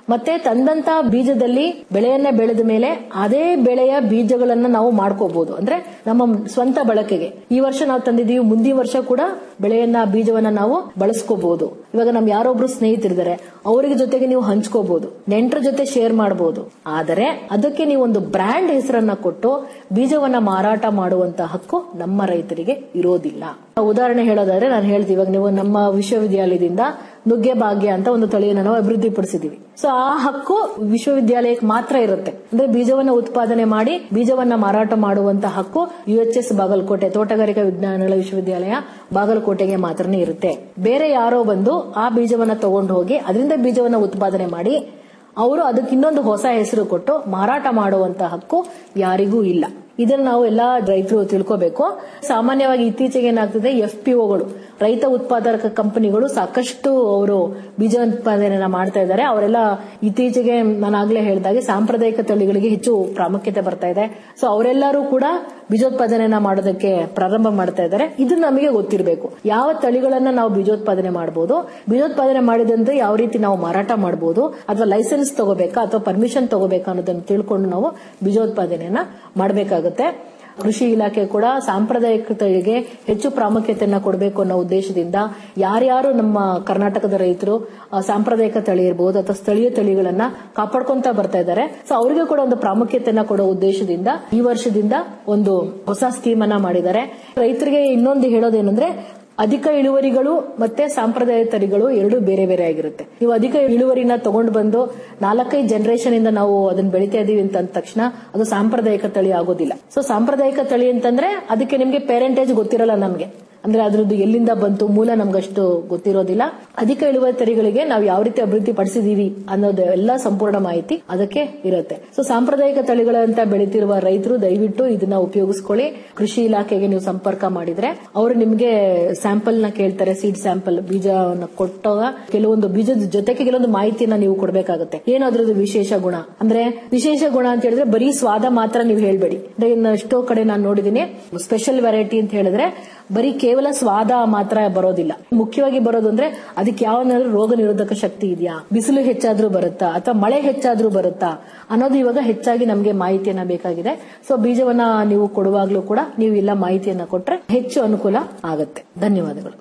ಮತ್ತೆ ತಂದಂತ ಬೀಜದಲ್ಲಿ ಬೆಳೆಯನ್ನ ಬೆಳೆದ ಮೇಲೆ ಅದೇ ಬೆಳೆಯ ಬೀಜಗಳನ್ನ ನಾವು ಮಾಡ್ಕೋಬಹುದು ಅಂದ್ರೆ ನಮ್ಮ ಸ್ವಂತ ಬಳಕೆಗೆ ಈ ವರ್ಷ ನಾವು ತಂದಿದೀವಿ ಮುಂದಿನ ವರ್ಷ ಕೂಡ ಬೆಳೆಯನ್ನ ಬೀಜವನ್ನ ನಾವು ಬಳಸ್ಕೋಬಹುದು ಇವಾಗ ನಮ್ ಯಾರೊಬ್ರು ಸ್ನೇಹಿತರಿದ್ದಾರೆ ಅವರಿಗೆ ಜೊತೆಗೆ ನೀವು ಹಂಚ್ಕೋಬಹುದು ನೆಂಟರ ಜೊತೆ ಶೇರ್ ಮಾಡಬಹುದು ಆದರೆ ಅದಕ್ಕೆ ನೀವು ಒಂದು ಬ್ರ್ಯಾಂಡ್ ಹೆಸರನ್ನ ಕೊಟ್ಟು ಬೀಜವನ್ನ ಮಾರಾಟ ಮಾಡುವಂತ ಹಕ್ಕು ನಮ್ಮ ರೈತರಿಗೆ ಇರೋದಿಲ್ಲ ಉದಾಹರಣೆ ಹೇಳೋದಾದ್ರೆ ನಾನು ಹೇಳ್ತೀವಿ ಇವಾಗ ನೀವು ನಮ್ಮ ವಿಶ್ವವಿದ್ಯಾಲಯದಿಂದ ನುಗ್ಗೆ ಭಾಗ್ಯ ಅಂತ ಒಂದು ತಳಿಯನ್ನು ನಾವು ಅಭಿವೃದ್ಧಿಪಡಿಸಿದೀವಿ ಸೊ ಆ ಹಕ್ಕು ವಿಶ್ವವಿದ್ಯಾಲಯಕ್ಕೆ ಮಾತ್ರ ಇರುತ್ತೆ ಅಂದ್ರೆ ಬೀಜವನ್ನ ಉತ್ಪಾದನೆ ಮಾಡಿ ಬೀಜವನ್ನ ಮಾರಾಟ ಮಾಡುವಂತ ಹಕ್ಕು ಯು ಎಚ್ ಎಸ್ ಬಾಗಲಕೋಟೆ ತೋಟಗಾರಿಕಾ ವಿಜ್ಞಾನಗಳ ವಿಶ್ವವಿದ್ಯಾಲಯ ಬಾಗಲಕೋಟೆಗೆ ಮಾತ್ರನೇ ಇರುತ್ತೆ ಬೇರೆ ಯಾರೋ ಬಂದು ಆ ಬೀಜವನ್ನ ತಗೊಂಡು ಹೋಗಿ ಅದರಿಂದ ಬೀಜವನ್ನ ಉತ್ಪಾದನೆ ಮಾಡಿ ಅವರು ಅದಕ್ಕೆ ಇನ್ನೊಂದು ಹೊಸ ಹೆಸರು ಕೊಟ್ಟು ಮಾರಾಟ ಮಾಡುವಂತ ಹಕ್ಕು ಯಾರಿಗೂ ಇಲ್ಲ ಇದನ್ನ ನಾವು ಎಲ್ಲಾ ರೈತರು ತಿಳ್ಕೋಬೇಕು ಸಾಮಾನ್ಯವಾಗಿ ಇತ್ತೀಚೆಗೆ ಏನಾಗ್ತದೆ ಎಫ್ ಪಿ ಒಗಳು ರೈತ ಉತ್ಪಾದಕ ಕಂಪನಿಗಳು ಸಾಕಷ್ಟು ಅವರು ಬೀಜ ಉತ್ಪಾದನೆಯನ್ನ ಮಾಡ್ತಾ ಇದ್ದಾರೆ ಅವರೆಲ್ಲ ಇತ್ತೀಚೆಗೆ ನಾನು ಆಗ್ಲೇ ಹೇಳಿದಾಗೆ ಸಾಂಪ್ರದಾಯಿಕ ತಳಿಗಳಿಗೆ ಹೆಚ್ಚು ಪ್ರಾಮುಖ್ಯತೆ ಬರ್ತಾ ಇದೆ ಸೊ ಅವರೆಲ್ಲರೂ ಕೂಡ ಬೀಜೋತ್ಪಾದನೆಯನ್ನ ಮಾಡೋದಕ್ಕೆ ಪ್ರಾರಂಭ ಮಾಡ್ತಾ ಇದ್ದಾರೆ ಇದು ನಮಗೆ ಗೊತ್ತಿರಬೇಕು ಯಾವ ತಳಿಗಳನ್ನ ನಾವು ಬೀಜೋತ್ಪಾದನೆ ಮಾಡಬಹುದು ಬೀಜೋತ್ಪಾದನೆ ಮಾಡಿದಂತೆ ಯಾವ ರೀತಿ ನಾವು ಮಾರಾಟ ಮಾಡಬಹುದು ಅಥವಾ ಲೈಸೆನ್ಸ್ ತಗೋಬೇಕಾ ಅಥವಾ ಪರ್ಮಿಷನ್ ತಗೋಬೇಕಾ ಅನ್ನೋದನ್ನ ತಿಳ್ಕೊಂಡು ನಾವು ಬೀಜೋತ್ಪಾದನೆಯನ್ನ ಮಾಡಬೇಕಾಗುತ್ತೆ ಕೃಷಿ ಇಲಾಖೆ ಕೂಡ ಸಾಂಪ್ರದಾಯಿಕ ತಳಿಗೆ ಹೆಚ್ಚು ಪ್ರಾಮುಖ್ಯತೆಯನ್ನ ಕೊಡಬೇಕು ಅನ್ನೋ ಉದ್ದೇಶದಿಂದ ಯಾರ್ಯಾರು ನಮ್ಮ ಕರ್ನಾಟಕದ ರೈತರು ಆ, ಸಾಂಪ್ರದಾಯಿಕ ತಳಿ ಇರಬಹುದು ಅಥವಾ ಸ್ಥಳೀಯ ತಳಿಗಳನ್ನ ಕಾಪಾಡ್ಕೊಂತ ಬರ್ತಾ ಇದ್ದಾರೆ ಸೊ ಅವರಿಗೂ ಕೂಡ ಒಂದು ಪ್ರಾಮುಖ್ಯತೆಯನ್ನ ಕೊಡೋ ಉದ್ದೇಶದಿಂದ ಈ ವರ್ಷದಿಂದ ಒಂದು ಹೊಸ ಸ್ಕೀಮ್ ಅನ್ನ ಮಾಡಿದ್ದಾರೆ ರೈತರಿಗೆ ಇನ್ನೊಂದು ಹೇಳೋದೇನಂದ್ರೆ ಅಧಿಕ ಇಳುವರಿಗಳು ಮತ್ತೆ ಸಾಂಪ್ರದಾಯ ತಳಿಗಳು ಎರಡು ಬೇರೆ ಬೇರೆ ಆಗಿರುತ್ತೆ ನೀವು ಅಧಿಕ ಇಳುವರಿನ ತಗೊಂಡು ಬಂದು ನಾಲ್ಕೈದು ಜನರೇಷನ್ ಇಂದ ನಾವು ಅದನ್ನ ಬೆಳಿತಾ ಇದೀವಿ ಅಂತ ಅಂದ ತಕ್ಷಣ ಅದು ಸಾಂಪ್ರದಾಯಿಕ ತಳಿ ಆಗೋದಿಲ್ಲ ಸೊ ಸಾಂಪ್ರದಾಯಿಕ ತಳಿ ಅಂತಂದ್ರೆ ಅದಕ್ಕೆ ನಿಮ್ಗೆ ಪೇರೆಂಟೇಜ್ ಗೊತ್ತಿರಲ್ಲ ನಮ್ಗೆ ಅಂದ್ರೆ ಅದ್ರದ್ದು ಎಲ್ಲಿಂದ ಬಂತು ಮೂಲ ನಮ್ಗಷ್ಟು ಗೊತ್ತಿರೋದಿಲ್ಲ ಅಧಿಕ ಇಳುವರಿ ತಳಿಗಳಿಗೆ ನಾವು ಯಾವ ರೀತಿ ಅಭಿವೃದ್ಧಿ ಪಡಿಸಿದೀವಿ ಅನ್ನೋದು ಎಲ್ಲ ಸಂಪೂರ್ಣ ಮಾಹಿತಿ ಅದಕ್ಕೆ ಇರುತ್ತೆ ಸೊ ಸಾಂಪ್ರದಾಯಿಕ ತಳಿಗಳಂತ ಬೆಳಿತಿರುವ ರೈತರು ದಯವಿಟ್ಟು ಇದನ್ನ ಉಪಯೋಗಿಸ್ಕೊಳ್ಳಿ ಕೃಷಿ ಇಲಾಖೆಗೆ ನೀವು ಸಂಪರ್ಕ ಮಾಡಿದ್ರೆ ಅವರು ನಿಮ್ಗೆ ಸ್ಯಾಂಪಲ್ ನ ಕೇಳ್ತಾರೆ ಸೀಡ್ ಸ್ಯಾಂಪಲ್ ಬೀಜವನ್ನು ಕೊಟ್ಟಾಗ ಕೆಲವೊಂದು ಬೀಜದ ಜೊತೆಗೆ ಕೆಲವೊಂದು ಮಾಹಿತಿಯನ್ನ ನೀವು ಕೊಡಬೇಕಾಗುತ್ತೆ ಏನು ಅದ್ರದ್ದು ವಿಶೇಷ ಗುಣ ಅಂದ್ರೆ ವಿಶೇಷ ಗುಣ ಅಂತ ಹೇಳಿದ್ರೆ ಬರೀ ಸ್ವಾದ ಮಾತ್ರ ನೀವು ಹೇಳ್ಬೇಡಿ ಅಂದ್ರೆ ಇನ್ನು ಎಷ್ಟೋ ಕಡೆ ನಾನು ನೋಡಿದೀನಿ ಸ್ಪೆಷಲ್ ವೆರೈಟಿ ಅಂತ ಹೇಳಿದ್ರೆ ಬರೀ ಕೇವಲ ಸ್ವಾದ ಮಾತ್ರ ಬರೋದಿಲ್ಲ ಮುಖ್ಯವಾಗಿ ಬರೋದು ಅಂದ್ರೆ ಅದಕ್ಕೆ ಯಾವ ರೋಗ ನಿರೋಧಕ ಶಕ್ತಿ ಇದೆಯಾ ಬಿಸಿಲು ಹೆಚ್ಚಾದ್ರೂ ಬರುತ್ತಾ ಅಥವಾ ಮಳೆ ಹೆಚ್ಚಾದ್ರೂ ಬರುತ್ತಾ ಅನ್ನೋದು ಇವಾಗ ಹೆಚ್ಚಾಗಿ ನಮಗೆ ಮಾಹಿತಿಯನ್ನ ಬೇಕಾಗಿದೆ ಸೊ ಬೀಜವನ್ನ ನೀವು ಕೊಡುವಾಗ್ಲೂ ಕೂಡ ನೀವು ಇಲ್ಲ ಮಾಹಿತಿಯನ್ನ ಕೊಟ್ರೆ ಹೆಚ್ಚು ಅನುಕೂಲ ಆಗುತ್ತೆ ಧನ್ಯವಾದಗಳು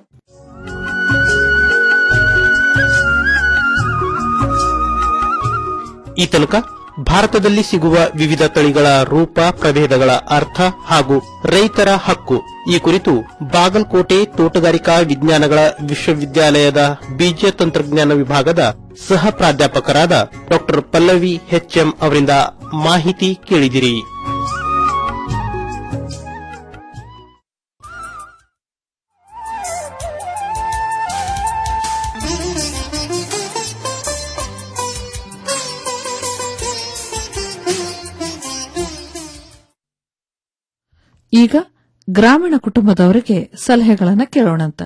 ಈ ತನಕ ಭಾರತದಲ್ಲಿ ಸಿಗುವ ವಿವಿಧ ತಳಿಗಳ ರೂಪ ಪ್ರಭೇದಗಳ ಅರ್ಥ ಹಾಗೂ ರೈತರ ಹಕ್ಕು ಈ ಕುರಿತು ಬಾಗಲಕೋಟೆ ತೋಟಗಾರಿಕಾ ವಿಜ್ಞಾನಗಳ ವಿಶ್ವವಿದ್ಯಾಲಯದ ಬೀಜ ತಂತ್ರಜ್ಞಾನ ವಿಭಾಗದ ಸಹ ಪ್ರಾಧ್ಯಾಪಕರಾದ ಡಾ ಪಲ್ಲವಿ ಎಚ್ಎಂ ಅವರಿಂದ ಮಾಹಿತಿ ಕೇಳಿದಿರಿ ಈಗ ಗ್ರಾಮೀಣ ಕುಟುಂಬದವರಿಗೆ ಸಲಹೆಗಳನ್ನ ಕೇಳೋಣಂತ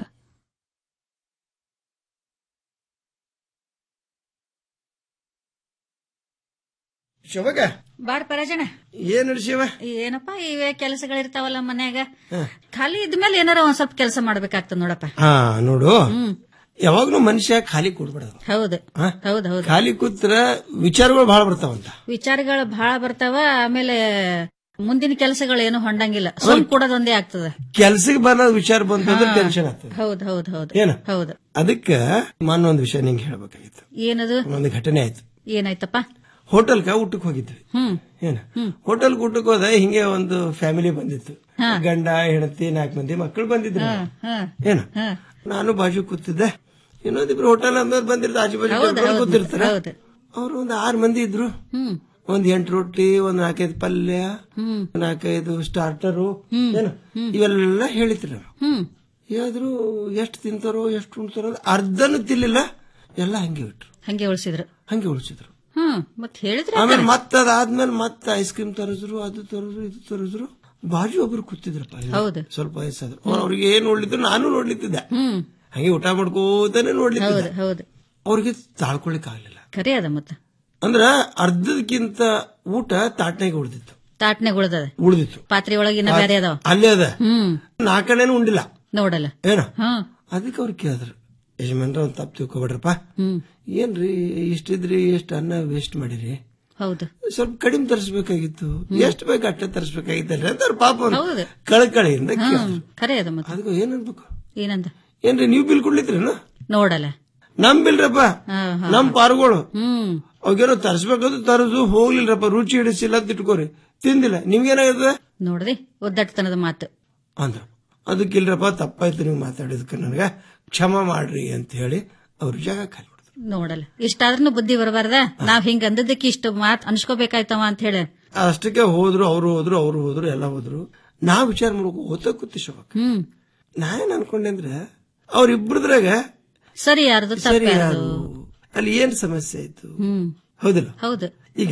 ಶಿವಗ ಬಾಡ್ ಪರಾಜಣ ಏನ್ ಶಿವ ಏನಪ್ಪ ಇವೇ ಕೆಲಸಗಳಿರ್ತಾವಲ್ಲ ಮನ್ಯಾಗ ಖಾಲಿ ಇದ್ಮೇಲೆ ಏನಾರ ಒಂದ್ ಸ್ವಲ್ಪ ಕೆಲಸ ಮಾಡ್ಬೇಕಾಗ್ತದ ನೋಡಪ್ಪ ಹಾ ನೋಡು ಯಾವಾಗ್ಲೂ ಮನುಷ್ಯ ಖಾಲಿ ಕೂಡ್ಬಿಡೋದು ಹೌದು ಹೌದ್ ಹೌದು ಖಾಲಿ ಕೂತ್ರ ವಿಚಾರಗಳು ಬಹಳ ಬರ್ತಾವಂತ ವಿಚಾರಗಳು ಬಹಳ ಬರ್ತಾವ ಆಮೇಲೆ ಮುಂದಿನ ಕೆಲಸಗಳೇನು ಹೊಂಡಂಗಿಲ್ಲ ಸುಮ್ ಕೊಡೋದೊಂದೇ ಆಗ್ತದ ಕೆಲ್ಸಕ್ಕೆ ಬರೋದ್ ವಿಚಾರ ಬಂತಂದ್ರೆ ಟೆನ್ಷನ್ ಆಗ್ತದೆ ಹೌದ್ ಹೌದ್ ಹೌದ್ ಏನ ಹೌದು ಅದಕ್ಕ ಮಾನ ಒಂದ್ ವಿಷಯ ನಿಂಗೆ ಹೇಳ್ಬೇಕಾಗಿತ್ತು ಏನದು ಒಂದು ಘಟನೆ ಆಯ್ತು ಏನಾಯ್ತಪ್ಪ ಹೋಟೆಲ್ಗ ಊಟಕ್ಕೆ ಹೋಗಿದ್ವಿ ಹ್ಮ್ ಏನ ಹೋಟೆಲ್ ಊಟಕ್ಕೆ ಹೋದ ಹಿಂಗೆ ಒಂದು ಫ್ಯಾಮಿಲಿ ಬಂದಿತ್ತು ಗಂಡ ಹೆಂಡತಿ ನಾಲ್ಕು ಮಂದಿ ಮಕ್ಕಳು ಬಂದಿದ್ರು ಏನ ನಾನು ಬಾಜು ಕೂತಿದ್ದೆ ಇನ್ನೊಂದಿಬ್ರು ಹೋಟೆಲ್ ಅಂದವ್ರು ಬಂದಿರ್ತಾರೆ ಆಜು ಬಾಜು ಹೌದು, ಕರ್ಕೊಂಡು ಹೌದು, ಕೂತಿರ್ತಾರೆ ಹೌದು. ಅವ್ರು ಒಂದ್ ಆರು ಮಂದಿ ಇದ್ರು ಹ್ಮ್ ಒಂದ್ ಎಂಟು ರೊಟ್ಟಿ ಒಂದ್ ನಾಲ್ಕೈದು ಪಲ್ಯ ಹ್ಮ್ ನಾಲ್ಕೈದು ಸ್ಟಾರ್ಟರು ಏನು ಇವೆಲ್ಲ ಹೇಳಿದ್ರು ಹ್ಮ್ ಯಾವ್ದ್ರು ಎಷ್ಟು ತಿಂತಾರೋ ಎಷ್ಟು ಉಣ್ತಾರೋ ಅಂತ ಅರ್ಧನೂ ತಿನ್ಲಿಲ್ಲ ಎಲ್ಲ ಹಂಗೆ ಇಟ್ರು ಹಂಗೆ ಉಳಿಸಿದ್ರು ಹಂಗೆ ಉಳಿಸಿದ್ರು ಹ್ಮ್ ಮತ್ ಹೇಳಿದ್ರೆ ಆಮೇಲೆ ಮತ್ತೆ ಅದಾದ್ಮೇಲೆ ಮತ್ತೆ ಐಸ್ ಕ್ರೀಮ್ ತರಿಸಿದ್ರು ಅದು ತರಿದ್ರು ಇದು ತರಿದ್ರು ಬಾಜು ಒಬ್ರು ಕೂತಿದ್ರಪ್ಪ ಇಲ್ಲಿ. ಹೌದು. ಸ್ವಲ್ಪ ವಯಸ್ಸಾದ್ರು ಅವ್ರು ಅವ್ರಿಗೆ ಏನ್ ನೋಡ್ಲಿದ್ರು ನಾನು ನೋಡ್ಲಿತ್ತಿದ್ದೆ ಹ್ಮ್ ಹಂಗೆ ಊಟ ಮಾಡ್ಕೋತಾನೆ ಹೌದು ನೋಡ್ಲಿತ್ತಿದ್ದೆ ಹೌದು ಅವ್ರಿಗೆ ತಾಳ್ಕೊಳಿಕ್ ಆಗ್ಲಿಲ್ಲ ಖರೆ ಅದ ಮತ್ತ ಅಂದ್ರ ಅರ್ಧದಕ್ಕಿಂತ ಊಟ ತಾಟ್ನಾಗ ಉಳಿದಿತ್ತು ತಾಟ್ನೆ ಉಳ್ದದ ಉಳಿದಿತ್ತು ಪಾತ್ರೆ ಒಳಗಿನ ಬೇರೆ ಅದಾವ ಅಲ್ಲೇ ಅದ ಹ್ಮ್ ನಾಲ್ಕನೇನು ಉಂಡಿಲ್ಲ ನೋಡಲ್ಲ ಏನ ಹಾ ಅದಕ್ಕೆ ಅವ್ರು ಕೇಳಿದ್ರು ಯಜಮಾನ್ರ ಒಂದ್ ತಪ್ಪು ತಿಳ್ಕೊಬೇಡ್ರಪ್ಪ ಹ್ಮ್ ಏನ್ರಿ ಇಷ್ಟಿದ್ರಿ ಎಷ್ಟು ಅನ್ನ ವೇಸ್ಟ್ ಮಾಡಿರಿ ಹೌದು ಸ್ವಲ್ಪ ಕಡಿಮೆ ತರಿಸ್ಬೇಕಾಗಿತ್ತು ಎಷ್ಟು ಬೇಕು ಅಷ್ಟೇ ತರಿಸ್ಬೇಕಾಗಿತ್ತಲ್ರಿ ಅಂತ ಅವ್ರ ಪಾಪ ಒಂದು ಹೌದು. ಕಳಕಳಿಯಿಂದ ಹ್ಮ್ ಕೇಳಿದ್ರು. ಖರೆ ಅದ ಮತ್ತೆ ಅದಕ್ಕೆ ಏನ್ ಅನ್ಬೇಕು ಏನಂದ ಏನ್ರಿ ನೀವು ಬಿಲ್ ಕೊಡ್ಲಿತ್ರೇನು ನೋಡಲ್ಲ ನಮ್ ಬಿಲ್ರಪ್ಪ ಹಾ, ಹಾ. ನಮ್ ಪಾರುಗಳು ಹ್ಮ್ ಅವಾಗೇನೋ ತರಿಸ್ಬೇಕಾದ್ರು ತರದು ಹೋಗ್ಲಿಲ್ರಪ್ಪ ರುಚಿ ಹಿಡಿಸಿಲ್ಲ ಅಂತ ಇಟ್ಕೋರಿ ತಿಂದಿಲ್ಲ ನಿಮ್ಗೇನಾಗದ ನೋಡ್ರಿ ಒದ್ದಟ್ಟತನದ ಮಾತು ಅಂದ್ರ ಅದಕ್ಕಿಲ್ರಪ್ಪ ತಪ್ಪಾಯ್ತು ನೀವು ಮಾತಾಡಿದಕ್ಕೆ ನನಗ ಕ್ಷಮ ಮಾಡ್ರಿ ಅಂತ ಹೇಳಿ ಅವ್ರ ಜಾಗ ಖಾಲಿ ಮಾಡ್ದ್ರು. ನೋಡಲ್ಲ ಇಷ್ಟಾದ್ರೂ ಬುದ್ಧಿ ಬರಬಾರ್ದ ನಾವ್ ಹಿಂಗ ಅಂದದಕ್ಕೆ ಇಷ್ಟು ಮಾತ್ ಅನ್ಸ್ಕೋಬೇಕಾಯ್ತವ ಅಂತ ಹೇಳಿ ಅಷ್ಟಕ್ಕೆ ಹೋದ್ರು ಅವ್ರು ಹೋದ್ರು ಅವ್ರು ಹೋದ್ರು ಎಲ್ಲ ಹೋದ್ರು ನಾ ವಿಚಾರ ಮಾಡ್ಬೇಕು ಓದ ಕೂತಿಸ್ಬೇಕು ಹ್ಮ್ ನಾ ಏನ್ ಅನ್ಕೊಂಡೆ ಅಂದ್ರೆ ಅವ್ರಿಬ್ರದ್ರಾಗ ಸರಿ ಯಾರ್ದು ಸರಿ ತಪ್ಪು ಯಾರ್ದು ಯಾರು? ಅಲ್ಲಿ ಏನ್ ಸಮಸ್ಯೆ ಆಯ್ತು ಹ್ಮ್ ಹೌದಿಲ್ಲ ಹೌದು ಈಗ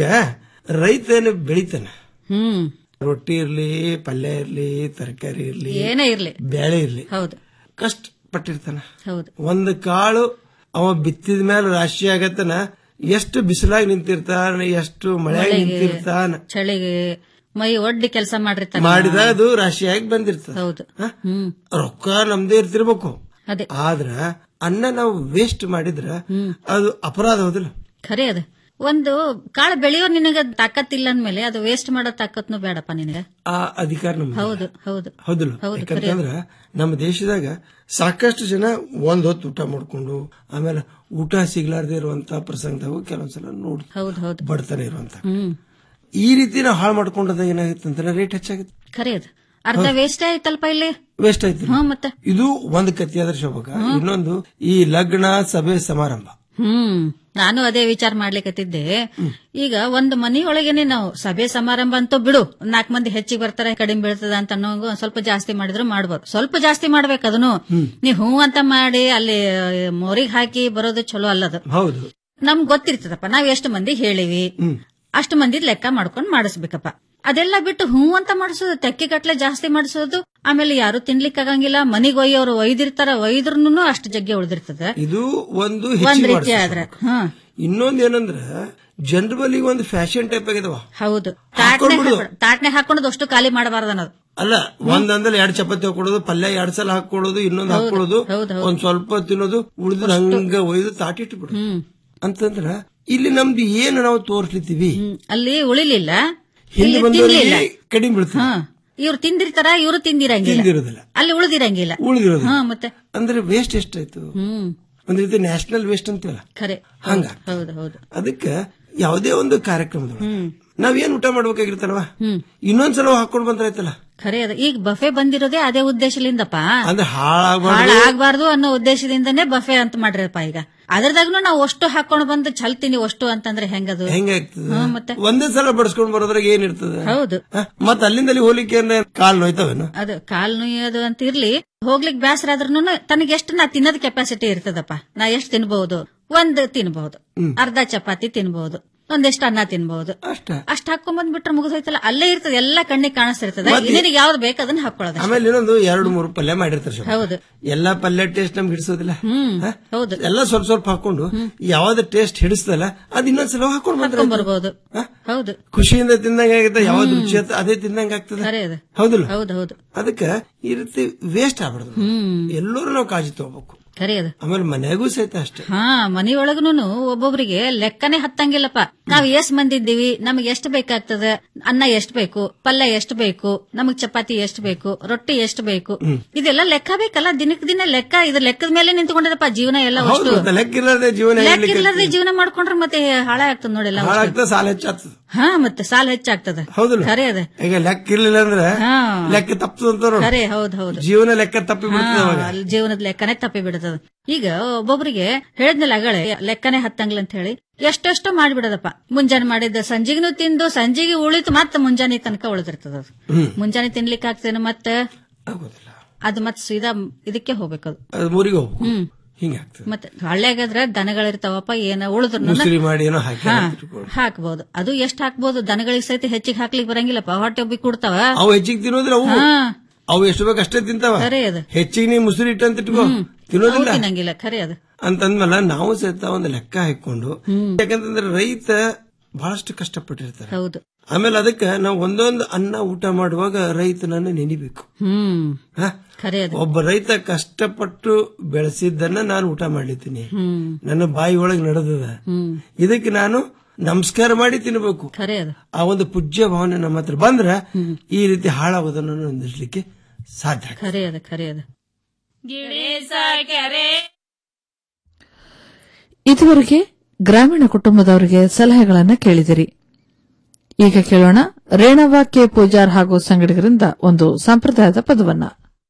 ರೈತ ಏನು ಬೆಳಿತಾನ ಹ್ಮ್ ರೊಟ್ಟಿ ಇರ್ಲಿ ಪಲ್ಯ ಇರ್ಲಿ ತರಕಾರಿ ಇರ್ಲಿ ಏನೇ ಇರ್ಲಿ ಬೇಳೆ ಇರ್ಲಿ ಹೌದು ಕಷ್ಟ ಪಟ್ಟಿರ್ತಾನ ಹೌದು ಒಂದು ಕಾಳು ಅವ ಬಿತ್ತಿದ ಮೇಲೆ ರಾಶಿ ಆಗತ್ತನ ಎಷ್ಟು ಬಿಸಿಲಾಗಿ ನಿಂತಿರ್ತಾನ ಎಷ್ಟು ಮಳೆಯಾಗಿ ಮಳೆಗೆ, ನಿಂತಿರ್ತಾನ ಚಳಿಗೆ ಮೈ ಒಡ್ಡಿ ಕೆಲಸ ಮಾಡಿರ್ತಾನೆ ಮಾಡಿದಾಗ ಅದು ರಾಶಿಯಾಗಿ ಬಂದಿರ್ತದ ಹೌದು ಹ್ಮ್ ರೊಕ್ಕ ನಮ್ದೇ ಇರ್ತಿರ್ಬೇಕು ಅದೇ ಆದ್ರ ಅನ್ನ ನಾವು ವೇಸ್ಟ್ ಮಾಡಿದ್ರ ಅದು ಅಪರಾಧ ಹೌದಿಲ್ಲ ಖರೆ ಅದ ಒಂದು ಕಾಳು ಬೆಳೆಯೋ ನಿನಗ ತಾಕತ್ತಿಲ್ಲ ಅಂದ್ಮೇಲೆ ಅದು ವೇಸ್ಟ್ ಮಾಡೋ ತಾಕತ್ನು ಬೇಡಪ್ಪ ನಿನಗ ಆ ಅಧಿಕಾರ ನಮ್ದು ಹೌದು ಹೌದು ಹೌದಿಲ್ಲ ಹೌದು, ಯಾಕಂತಂದ್ರ ನಮ್ಮ ದೇಶದಾಗ ಸಾಕಷ್ಟು ಜನ ಒಂದ್ ಹೊತ್ತು ಊಟ ಮಾಡ್ಕೊಂಡು ಆಮೇಲೆ ಊಟ ಸಿಗ್ಲಾರ್ದೆ ಇರುವಂತ ಪ್ರಸಂಗದಾಗ ಕೆಲವೊಂದ್ಸಲ ನೋಡಿ ಹೌದು ಹೌದು ಬಡತನ ಇರುವಂತ ಹ್ಮ್ ಈ ರೀತಿ ನಾವು ಹಾಳು ಮಾಡ್ಕೊಂಡಾಗ ಏನಾಗುತ್ತೆ ಅಂತಂದ್ರೆ ರೇಟ್ ಹೆಚ್ಚಾಗುತ್ತೆ ಖರೆ ಅದ ಅರ್ಧ ವೇಸ್ಟ್ ಆಯ್ತಲ್ಪ ಇಲ್ಲಿ ವೇಸ್ಟ್ ಆಯ್ತು ಹ್ಮ್ ಮತ್ತೆ ಇದು ಒಂದು ಕತ್ತಿ ಆದ್ರೆ ಶೋಭಕ ಇನ್ನೊಂದು ಈ ಲಗ್ನ ಸಭೆ ಸಮಾರಂಭ ಹ್ಮ್ ನಾನು ಅದೇ ವಿಚಾರ ಮಾಡ್ಲಿಕತ್ತಿದ್ದೆ ಈಗ ಒಂದು ಮನಿಯೊಳಗೇನೆ ನಾವು ಸಭೆ ಸಮಾರಂಭ ಅಂತೂ ಬಿಡು ಒಂದ್ ನಾಲ್ಕು ಮಂದಿ ಹೆಚ್ಚಿಗೆ ಬರ್ತಾರೆ ಕಡಿಮೆ ಬೀಳ್ತದ ಅಂತ ಅನ್ನೋಂಗು ಒಂದ್ ಸ್ವಲ್ಪ ಜಾಸ್ತಿ ಮಾಡಿದ್ರು ಮಾಡ್ಬೋದು ಸ್ವಲ್ಪ ಜಾಸ್ತಿ ಮಾಡ್ಬೇಕು ಅದನ್ನು ನೀ ಹೂ ಅಂತ ಮಾಡಿ ಅಲ್ಲಿ ಮೋರಿಗೆ ಹಾಕಿ ಬರೋದು ಚಲೋ ಅಲ್ಲದು ಹೌದು ನಮ್ಗ್ ಗೊತ್ತಿರ್ತದಪ್ಪ ನಾವ್ ಎಷ್ಟು ಮಂದಿ ಹೇಳಿವಿ ಅಷ್ಟು ಮಂದಿ ಲೆಕ್ಕ ಮಾಡ್ಕೊಂಡ್ ಮಾಡಿಸ್ಬೇಕಪ್ಪ ಅದೆಲ್ಲ ಬಿಟ್ಟು ಹೂ ಅಂತ ಮಾಡಿಸೋದು ತೆಕ್ಕಿ ಗಟ್ಲೆ ಜಾಸ್ತಿ ಮಾಡಿಸೋದು ಆಮೇಲೆ ಯಾರು ತಿನ್ಲಿಕ್ ಆಗಂಗಿಲ್ಲ ಮನಿಗ್ ಒಯ್ಯೋರು ಒಯ್ದಿರ್ತಾರ ಒಯ್ದ್ರುನು ಅಷ್ಟು ಜಗ್ಗೆ ಉಳ್ದಿರ್ತದ ಇದು ಒಂದು ಒಂದ್ ಹೆಚ್ಚಿಗೆ ರೀತಿ ಮಾಡ್ಸೋದು. ಆದ್ರೆ ಹಾ ಇನ್ನೊಂದ್ ಏನಂದ್ರ ಜನರ ಬಳಿ ಒಂದು ಫ್ಯಾಷನ್ ಟೈಪ್ ಆಗಿದಾವ ಹೌದು ತಾಟ್ನೆ ಹಾಕೊಂಡ್ಬಿಡು. ಹಾಕೊಳ್- ತಾಟ್ನೆ ಹಾಕೊಂಡು ಅಷ್ಟು ಖಾಲಿ ಮಾಡಬಾರ್ದು ಅನ್ನೋದು ಅಲ್ಲ ಒಂದಂದ್ರೆ ಎರಡ್ ಚಪಾತಿ ಹಾಕೊಳ್ಳೋದು ಪಲ್ಯ ಎರಡ್ ಸಲ ಹಾಕೊಳ್ಳೋದು ಇನ್ನೊಂದ್ ಹೌದು, ಹಾಕೊಳ್ಳೋದು ಹೌದು, ಹೌದು. ಒಂದ್ ಸ್ವಲ್ಪ ತಿನ್ನೋದು ಉಳಿದ ಹಂಗ ಒಯ್ದು ತಾಟಿಟ್ಟು ಬಿಡು ಅಂತಂದ್ರ ಇಲ್ಲಿ ನಮ್ದು ಏನು ನಾವು ತೋರ್ಸ್ಲಿತ್ತೀವಿ ಅಲ್ಲಿ ಉಳಿಲಿಲ್ಲ ಹಿಂದೆ ಇಲ್ಲಿ ಬಂದವರಿಗೆ ತಿನ್ಲಿಲ್ಲ ಕಡಿಮೆ ಬೀಳ್ತದೆ ಹಾ ಇವ್ರು ತಿಂದಿರ್ತಾರ ಇವ್ರು ತಿಂದಿರಂಗಿಲ್ಲ ತಿಂದಿರೋದಿಲ್ಲ ಅಲ್ಲಿ ಉಳಿದಿರಂಗಿಲ್ಲ ಉಳಿದಿರೋದು ಹಾ ಮತ್ತೆ ಅಂದ್ರೆ ವೇಸ್ಟ್ ಎಷ್ಟಾಯ್ತು ಹ್ಮ್ ಒಂದ್ ರೀತಿ ನ್ಯಾಷನಲ್ ವೇಸ್ಟ್ ಅಂತೀವಲ್ಲ ಖರೆ ಹಂಗ ಹೌದು ಹೌದು ಅದಕ್ಕೆ ಯಾವುದೇ ಒಂದು ಕಾರ್ಯಕ್ರಮದೊಳಗೆ ನಾವೇನ್ ಊಟ ಮಾಡ್ಬೇಕಾಗಿರ್ತಲ್ವಾ ಹ್ಮ್ ಇನ್ನೊಂದ್ಸಲ ಹಾಕೊಂಡ್ ಬಂದ್ರಾಯ್ತಲ್ಲ ಖರೆ ಅದ ಈಗ ಬಫೆ ಬಂದಿರೋದೇ ಅದೇ ಉದ್ದೇಶಲಿಂದಪ್ಪ ಅಂದ್ರೆ ಹಾಳಾಗಬಾರ್ದು ಹಾಳಾಗಬಾರ್ದು ಅನ್ನೋ ಉದ್ದೇಶದಿಂದನೇ ಬಫೆ ಅಂತ ಮಾಡ್ರಪ್ಪ ಈಗ ಅದ್ರದಾಗ್ನು ನಾವು ಅಷ್ಟು ಹಾಕೊಂಡು ಬಂದು ಚಲ್ತೀನಿ ಅಷ್ಟು ಅಂತಂದ್ರೆ ಹೆಂಗದು ಹೆಂಗಾಗ್ತದೆ ಹ್ಮ್, ಮತ್ತೆ ಒಂದೇ ಸಲ ಬಡಿಸ್ಕೊಂಡ್ ಬರೋದ್ರಾಗ ಏನಿರ್ತದೆ ಹೌದು ಮತ್ತ ಅಲ್ಲಿಂದ ಅಲ್ಲಿ ಹೋಗ್ಲಿಕ್ಕೆ ಏನ್ ಕಾಲ್ ನೋಯ್ತಾವೇನು ಅದು ಕಾಲ್ ನುಯ್ಯೋದು ಅಂತ ಇರ್ಲಿ ಹೋಗ್ಲಿಕ್ ಬ್ಯಾಸರ ಆದ್ರೂ ತನಗೆ ಎಷ್ಟು ನಾ ತಿನ್ನೋದ್ ಕೆಪಾಸಿಟಿ ಇರ್ತದಪ್ಪ ನಾ ಎಷ್ಟು ತಿನ್ಬಹುದು ಒಂದ್ ತಿನ್ಬಹುದು ಅರ್ಧ ಚಪಾತಿ ತಿನ್ಬಹುದು ಒಂದಿಷ್ಟು ಅನ್ನ ತಿನ್ಬಹುದು ಅಷ್ಟ ಅಷ್ಟ್ ಹಾಕೊಂಡ್ ಬಂದ್ಬಿಟ್ರೆ ಮುಗಿದೋಯ್ತಲ್ಲ ಅಲ್ಲೇ ಇರ್ತದೆ ಎಲ್ಲ ಕಣ್ಣಿಗೆ ಕಾಣಿಸ್ತಿರ್ತದೆ ಮತ್ತೆ- ನಿನಗೆ ಯಾವ್ದು ಬೇಕು ಅದನ್ನ ಹಾಕೊಳ್ಳೋದು ಆಮೇಲೆ ಇನ್ನೊಂದು ಎರಡು ಮೂರು ಪಲ್ಯ ಮಾಡಿರ್ತಾರೆ ಶೋಭಾ. ಹೌದು ಎಲ್ಲಾ ಪಲ್ಯ ಟೇಸ್ಟ್ ನಮ್ಗೆ ಹಿಡಿಸೋದಿಲ್ಲ ಹ್ಮ್ ಹ? ಹೌದು ಎಲ್ಲ ಸ್ವಲ್ಪ ಸ್ವಲ್ಪ ಹಾಕೊಂಡು ಯಾವ್ದು ಟೇಸ್ಟ್ ಹಿಡಿಸ್ತಲ್ಲ ಅದ್ ಇನ್ನೊಂದ್ಸಲ ಹಾಕೊಂಡು ಬಂದ್ರೆ ಹಾಕೊಂಡ್ ಬರ್ಬೋದು ಹೌದು ಖುಷಿಯಿಂದ ತಿಂದಂಗ ಆಗುತ್ತೆ ಯಾವ್ದು ರುಚಿ ಆತ ಅದೇ ತಿಂದಂಗ ಆಗ್ತದೆ ಖರೆ ಅದು ಹೌದಿಲ್ಲ ಹೌದು ಹೌದು ಅದಕ್ಕೆ ಈ ರೀತಿ ವೇಸ್ಟ್ ಆಗ್ಬಾರ್ದು ಎಲ್ಲರೂ ನಾವು ಕಾಳಜಿ ತಗೋಬೇಕು ಖರೆ ಅದು ಆಮೇಲೆ ಮನೆಯಾಗೂ ಸಹಿತ ಅಷ್ಟೇ ಹಾ ಮನಿಯೊಳಗೂನು ಒಬ್ಬೊಬ್ರಿಗೆ ಲೆಕ್ಕನೇ ಹತ್ತಂಗಿಲ್ಲಪ್ಪ ನಾವ್ ಎಷ್ಟ್ ಮಂದಿ ಇದ್ದೀವಿ ನಮಗೆ ಎಷ್ಟು ಬೇಕಾಗ್ತದ ಅನ್ನ ಎಷ್ಟು ಬೇಕು ಪಲ್ಯ ಎಷ್ಟು ಬೇಕು ನಮಗ್ ಚಪಾತಿ ಎಷ್ಟು ಬೇಕು ರೊಟ್ಟಿ ಎಷ್ಟು ಬೇಕು ಇದೆಲ್ಲ ಲೆಕ್ಕ ಬೇಕಲ್ಲ ದಿನಕ್ ದಿನ ಲೆಕ್ಕ ಇದು ಲೆಕ್ಕದ ಮೇಲೆ ನಿಂತ್ಕೊಂಡಿರಪ್ಪ ಜೀವನ ಎಲ್ಲ ಹೌದು ಅಷ್ಟು ಮತ್ತೆ ಲೆಕ್ಕ ಇಲ್ಲದೆ ಜೀವನ ಲೆಕ್ಕ ಹೇಗ್ಲಿಕ್ಕೆ ಇರ್ಲಾರ್ದೆ ಜೀವನ ಮಾಡ್ಕೊಂಡ್ರೆ ಮತ್ತೆ ಹಾಳಾಗ್ತದ ನೋಡಿಲ್ಲ ಹಾಳಾಗ್ತದೆ ಸಾಲ ಹೆಚ್ಚಾಗ್ತದೆ ಹಾ ಮತ್ತೆ ಸಾಲ ಹೆಚ್ಚಾಗ್ತದ ಹೌದಿಲ್ಲ ಖರೆ ಅದ ಈಗ ಲೆಕ್ಕ ಇರ್ಲಿಲ್ಲ ಅಂದ್ರೆ ಹಾ ಲೆಕ್ಕ ತಪ್ಪು ಅಂತಾರ ಖರೆ ಹೌದ್ ಹೌದು ಜೀವನ ಲೆಕ್ಕ ತಪ್ಪಿ ಹಾ, ಬಿಡ್ತದೆ ಅವಾಗ ಅಲ್ಲಿ ಜೀವನದ ಲೆಕ್ಕನೇ ತಪ್ಪಿ ಬಿಡತದ ಈಗ ಒಬ್ಬೊಬ್ರಿಗೆ ಹೇಳಿದ್ನಲ್ಲ ಅಗಳೇ ಲೆಕ್ಕನೇ ಹತ್ತಂಗಿಲ್ಲ ಅಂತ ಹೇಳಿ ಎಷ್ಟೆಷ್ಟೋ ಮಾಡ್ಬಿಡದಪ್ಪ ಮುಂಜಾನೆ ಮಾಡಿದ್ದ ಸಂಜೆಗೂ ತಿಂದು ಸಂಜೆಗೆ ಉಳಿತು ಮತ್ತೆ ಮುಂಜಾನೆ ತನಕ ಉಳಿದಿರ್ತದ ಅದು ಹ್ಮ್. ಮುಂಜಾನೆ ತಿನ್ಲಿಕ್ಕೆ ಆಗ್ತೇನೆ ಮತ್ತೆ ಆಗೋದಿಲ್ಲ ಅದು ಮತ್ತೆ ಸೀದಾ ಇದಕ್ಕೆ ಹೋಗ್ಬೇಕದು ಅದು ಮೂರಿಗೆ ಹೋಗು ಹ್ಮ್ ಹಿಂಗೆ ಆಗ್ತದೆ ಮತ್ತೆ ಹಳ್ಳಿಯಾಗಾದ್ರೆ ದನಗಳಿರ್ತಾವಪ್ಪ ಏನ ಉಳಿದ್ರು ಮುಸುರಿ ಮಾಡಿ ಏನೋ ಹಾಕಿ ಹಾಕ್ಬೋದು ಅದು ಎಷ್ಟ್ ಹಾಕ್ಬೋದು ದನಗಳಿಗೆ ಸಹಿತ ಹೆಚ್ಚಿಗೆ ಹಾಕ್ಲಿಕ್ಕೆ ಬರಂಗಿಲ್ಲಪ್ಪ ಹೊಟ್ಟೆ ಒಬ್ಬಿ ಕೊಡ್ತಾವ ಅವು ಹೆಚ್ಚಿಗೆ ತಿನ್ನೋದಿಲ್ಲ ಅವು ಹಾ. ಅವು ಎಷ್ಟು ಬೇಕು ಅಷ್ಟೇ ತಿಂತಾವ ಖರೆ ಅದು ಹೆಚ್ಚಿಗೆ ನೀ ಮುಸುರಿ ಇಟ್ಟಂತ ಇಟ್ಕೋ ಅವು ತಿನ್ನೋದಿಲ್ಲ ತಿನ್ನಂಗಿಲ್ಲ ಖರೆ ಅದು ಅಂತಂದ್ಮೇಲೆ ನಾವು ಸಹಿತ ಒಂದು ಲೆಕ್ಕ ಹಾಕೊಂಡು ಯಾಕಂತಂದ್ರೆ ರೈತ ಬಹಳಷ್ಟು ಕಷ್ಟಪಟ್ಟಿರ್ತಾರೆ ಹೌದು ಆಮೇಲೆ ಅದಕ್ಕೆ ನಾವು ಒಂದೊಂದು ಅನ್ನ ಊಟ ಮಾಡುವಾಗ ರೈತನನ್ನ ನೆನಿಬೇಕು ಹ್ಮ್ ಹ? ಖರೆ ಅದು ಒಬ್ಬ ರೈತ ಕಷ್ಟಪಟ್ಟು ಬೆಳೆಸಿದ್ದನ್ನ ನಾನು ಊಟ ಮಾಡ್ಲಿದ್ದೀನಿ ಹ್ಮ್ ನನ್ನ ಬಾಯಿ ಒಳಗೆ ನಡೆದದ ಹ್ಮ್ ಇದಕ್ಕೆ ನಾನು ನಮಸ್ಕಾರ ಮಾಡಿ ತಿನ್ಬೇಕು ಖರೆ ಅದು ಆ ಒಂದು ಪೂಜ್ಯ ಭಾವನೆ ನಮ್ಮ ಹತ್ರ ಬಂದ್ರ ಈ ರೀತಿ ಹಾಳಾಗೋದನ್ನು ಹೊಂದಿಸ್ಲಿಕ್ಕೆ ಸಾಧ್ಯ ಖರೆ ಅದು ಖರೆ ಅದು ಇದುವರೆಗೆ ಗ್ರಾಮೀಣ ಕುಟುಂಬದವರಿಗೆ ಸಲಹೆಗಳನ್ನ ಕೇಳಿದಿರಿ ಈಗ ಕೇಳೋಣ ರೇಣವ ಕೆ ಪೂಜಾರ್ ಹಾಗೂ ಸಂಗಡಿಗರಿಂದ ಒಂದು ಸಂಪ್ರದಾಯದ ಪದವನ್ನ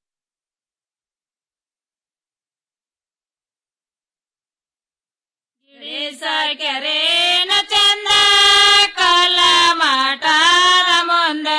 ಕೆರೆನ ಚಂದ ಕಲ್ಲ ಮಾಟಾದ ಮುಂದೆ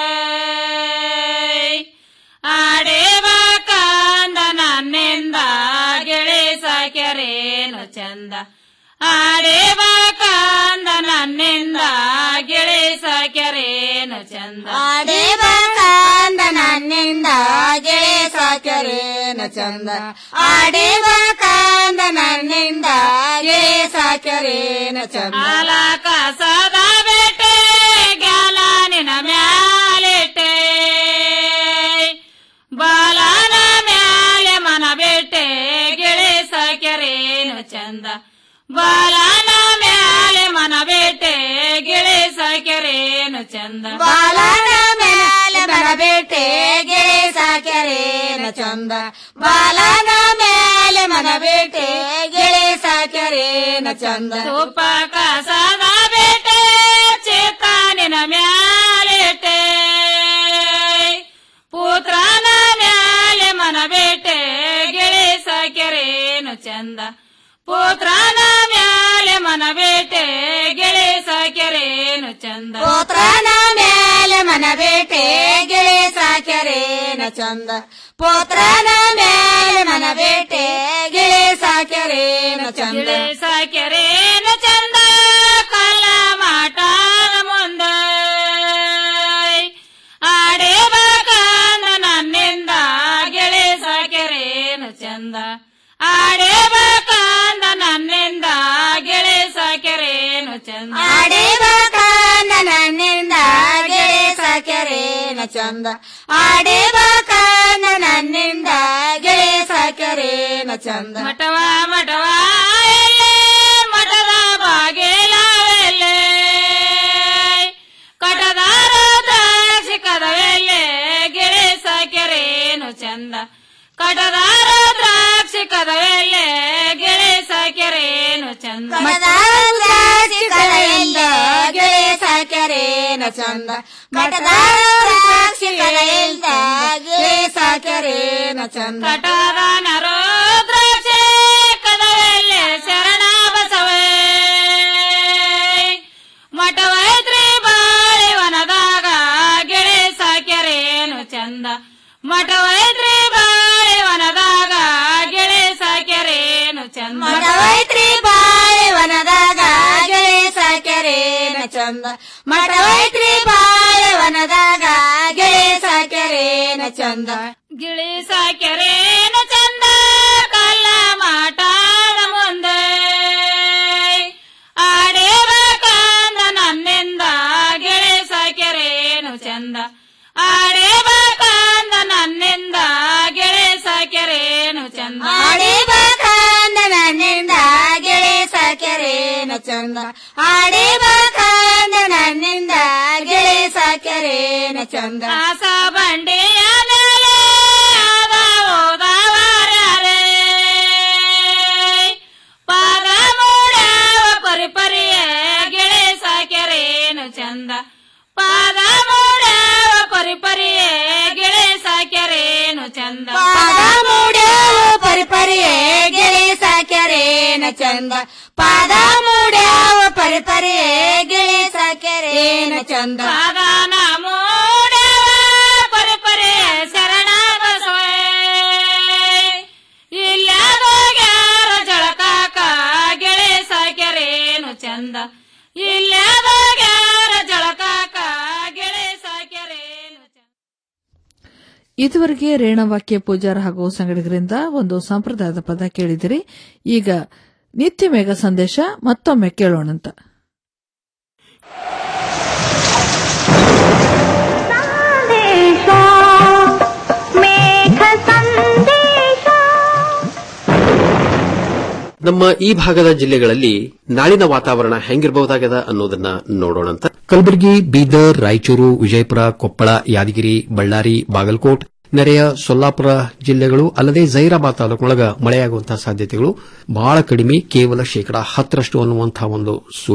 ಆಡೇವ ಕಂದ ನನ್ನಿಂದ ಗಿಳಿಸ ಕೆರೇನು ಚಂದ ಆಡೇವ ಕಂದ ನನ್ನಿಂದ ಗಿಳಿಸ ಕೆರೇನು ಚಂದ ಆಡೇವ ಕಂದ ನನ್ನಿಂದ ಗಿಳಿಸ ಕೆರೇನು ಚಂದ ಆಡೇವ ಕಂದ ನನ್ನಿಂದ ಗಿಳಿಸ ಕೆರೇನು ಚಂದ ಆಲ ಕಸದ ಬೇಟೆ ಗ್ಯಾಲ ನಿನ ಮ್ಯಾಲಿಟ್ಟೆ ಬಾಲನ ಮ್ಯಾಲೆ ಮನ ಬೇಟೆ ಗಿಳಿಸ ಕೆರೇನು ಚಂದ ಬಾಲನ ಮ್ಯಾಲೆ ಮನ ಬೇಟೆ ಗಿಳಿಸ ಕೆರೇನು ಚಂದ ಬಾಲನ ಮೇಲೆ ಮನಬೇಟೆ ಗಿಳಿಸ ಕೆರೇನು ಚಂದ ಬಾಲನ ಮೇಲೆ ಮನಬೇಟೆ ಗಿಳಿಸ ಕೆರೇನು ಚಂದ ತುಪ್ಪ ಕಸದ ಬೇಟೆ ಚೇತಾನಿನ ಮ್ಯಾಲಿಟ್ಟೆ ಪುತ್ರನ ಮ್ಯಾಲೆ ಮನ ಬೇಟೆ ಗಿಳಿಸ ಕೆರೇನು ಚಂದ ಪುತ್ರನ ಮ್ಯಾಲೆ ಮನ ಬೇಟೆ ಗಿಳಿಸ ಕೆರೇನು ಚಂದ ಪೋತ್ರನ ಮೇಲೆ ಮನಬೇಟೆ ಗಿಳಿಸ ಕೆರೇನು ಚಂದ ಪೋತ್ರನ ಮೇಲೆ ಮನಬೇಟೆ ಗಿಳಿಸ ಕೆರೇನು ಚಂದ ಗಿಳಿಸ ಕೆರೇನು ಚಂದ ಕಲ್ಲ ಮಾಟಾದ ಮುಂದೆ ಆಡೇ ಬಾಕಂದ ನನ್ನಿಂದ ಗಿಳಿಸ ಕೆರೇನು ಚಂದ ಆಡೇ ಬಾಕಂದ ನನ್ನಿಂದ ಗಿಳಿಸ ಕೆರೇನು ಚಂದ ಆಡೇವ ಕಾಂದ ನನ್ನಿಂದ ಗಿಳಿಸ ಕೆರೇನು ಚಂದ ಆಡೇವ ಕಾಂದ ನನ್ನಿಂದ ಗಿಳಿಸ ಕೆರೇನು ಚಂದ ಮಠವ ಮಠವ ಎಲ್ಲೆ ಮಠದ ಬಾಗಿಲವೆಲ್ಲೆ ಕಟದಾರ ದ್ರಾಕ್ಷಿ ಕದವೆಲ್ಲೆ ಗಿಳಿಸ ಕೆರೇನು ಚಂದ ಕಟದಾರ ದ್ರಾಕ್ಷಿ ಕದವೆಲ್ಲೆ ಗಿಳಿಸ ಕೆರೇನು ಚಂದ ಮಠದಾಸಿ ಕಲೆಯಿಂದ ಗಿಳಿಸ ಕೆರೇನು ಚಂದ ಮಠದಾಸಿ ಕಲೆಯಿಂದ ಗಿಳಿಸ ಕೆರೇನು ಚಂದ ಕಟದ ನರೋ ದ್ರಾಕ್ಷಿ ಕದವೆಲ್ಲೆ ಶರಣ ಬಸವೇ ಮಠವೈತ್ರಿ ಬಾಳಿವನದಾಗ ಗಿಳಿಸ ಕೆರೇನು ಚಂದ ಮಠವೈತ್ರಿ ಬಾಳಿವನದಾಗ ಗಿಳಿಸ ಕೆರೇನು ಚಂದ ಮಠವೈತ್ರಿ ಬಾಳೆವನದಾಗ ಗಿಳಿಸ ಕೆರೇನು ಚಂದ ಮಠವೈತ್ರಿ ಬಾಳೆವನದಾಗ ಗಿಳಿಸ ಕೆರೇನು ಚಂದ ಗಿಳಿಸ ಕೆರೇನು ಚಂದ ಕಲ್ಲ ಮಾಟಾದ ಮುಂದೆ ಆಡೇವ ಕಂದ ನನ್ನಿಂದ ಗಿಳಿಸ ಕೆರೇನು ಚಂದ ಆಡೇವ ಕಂದ ನನ್ನಿಂದ ಗಿಳಿಸ ಕೆರೇನು ಚಂದ ಆಡೇವ ಕಾಂದ ನನ್ನಿಂದ ಗಿಳಿಸ ಕೆರೇನು ಚಂದ ಆಡೇವ ಕಾಂದ ನನ್ನಿಂದ ಗಿಳಿಸ ಕೆರೇನು ಚಂದ ಆಸ ಬಂಡೆಯ ಮೇಲೆ ಆದ ಹೋದವರ್ಯಾರೇ. ಪಾದ ಮೂಡ್ಯಾವ ಪರಿಪರಿಯ ಗಿಳಿಸ ಕೆರೇನು ಚಂದ ಪಾದ ಮೂಡ್ಯಾವ ಪರಿಪರಿಯ ಗಿಳಿಸ ಕೆರೇನು ಚಂದ ಪಾದ ಮೂಡ್ಯಾವ ಪರಿಪರಿಯೇ ಗಿಳಿಸ ಕೆರೇನು ಚಂದ ಪಾದ ಮೂಡ್ಯಾವ ಪರಿಪರಿಯೇ ಗಿಳಿಸ ಕೆರೇನು ಚಂದ ಪಾದಾನ ಮೂಡ್ಯಾವ ಪರಿಪರಿಯ ಶರಣ ಬಸವೇ ಇಲ್ಲದೋಗ್ಯಾರ ಜಳಕಾಕ ಗಿಳಿಸ ಕೆರೇನು ಚಂದ ಇಲ್ಲದೋಗ್ಯಾರ ಜಳಕಾಕ ಗಿಳಿಸ ಕೆರೇನು ಇದುವರೆಗೆ ರೇಣವಾಕ್ಯ ಪೂಜಾರ ಹಾಗೂ ಸಂಗಡಿಗರಿಂದ ಒಂದು ಸಂಪ್ರದಾಯದ ಪದ ಕೇಳಿದಿರಿ ಈಗ ನಿತ್ಯ ಮೇಘ ಸಂದೇಶ ಮತ್ತೊಮ್ಮೆ ಕೇಳೋಣಂತ ನಮ್ಮ ಈ ಭಾಗದ ಜಿಲ್ಲೆಗಳಲ್ಲಿ ನಾಳಿನ ವಾತಾವರಣ ಹೆಂಗಿರಬಹುದಾಗದ ಅನ್ನೋದನ್ನ ನೋಡೋಣಂತ ಕಲಬುರಗಿ ಬೀದರ್ ರಾಯಚೂರು ವಿಜಯಪುರ ಕೊಪ್ಪಳ ಯಾದಗಿರಿ ಬಳ್ಳಾರಿ ಬಾಗಲಕೋಟ್ ನೆರೆಯ ಸೊಲ್ಲಾಪುರ ಜಿಲ್ಲೆಗಳು ಅಲ್ಲದೆ ಜೈರಾಬಾದ್ ತಾಲೂಕಿನೊಳಗ ಮಳೆಯಾಗುವಂತಹ ಸಾಧ್ಯತೆಗಳು ಬಹಳ ಕಡಿಮೆ ಕೇವಲ ಶೇಕಡಾ ಹತ್ತರಷ್ಟು ಅನ್ನುವಂತಹ ಒಂದು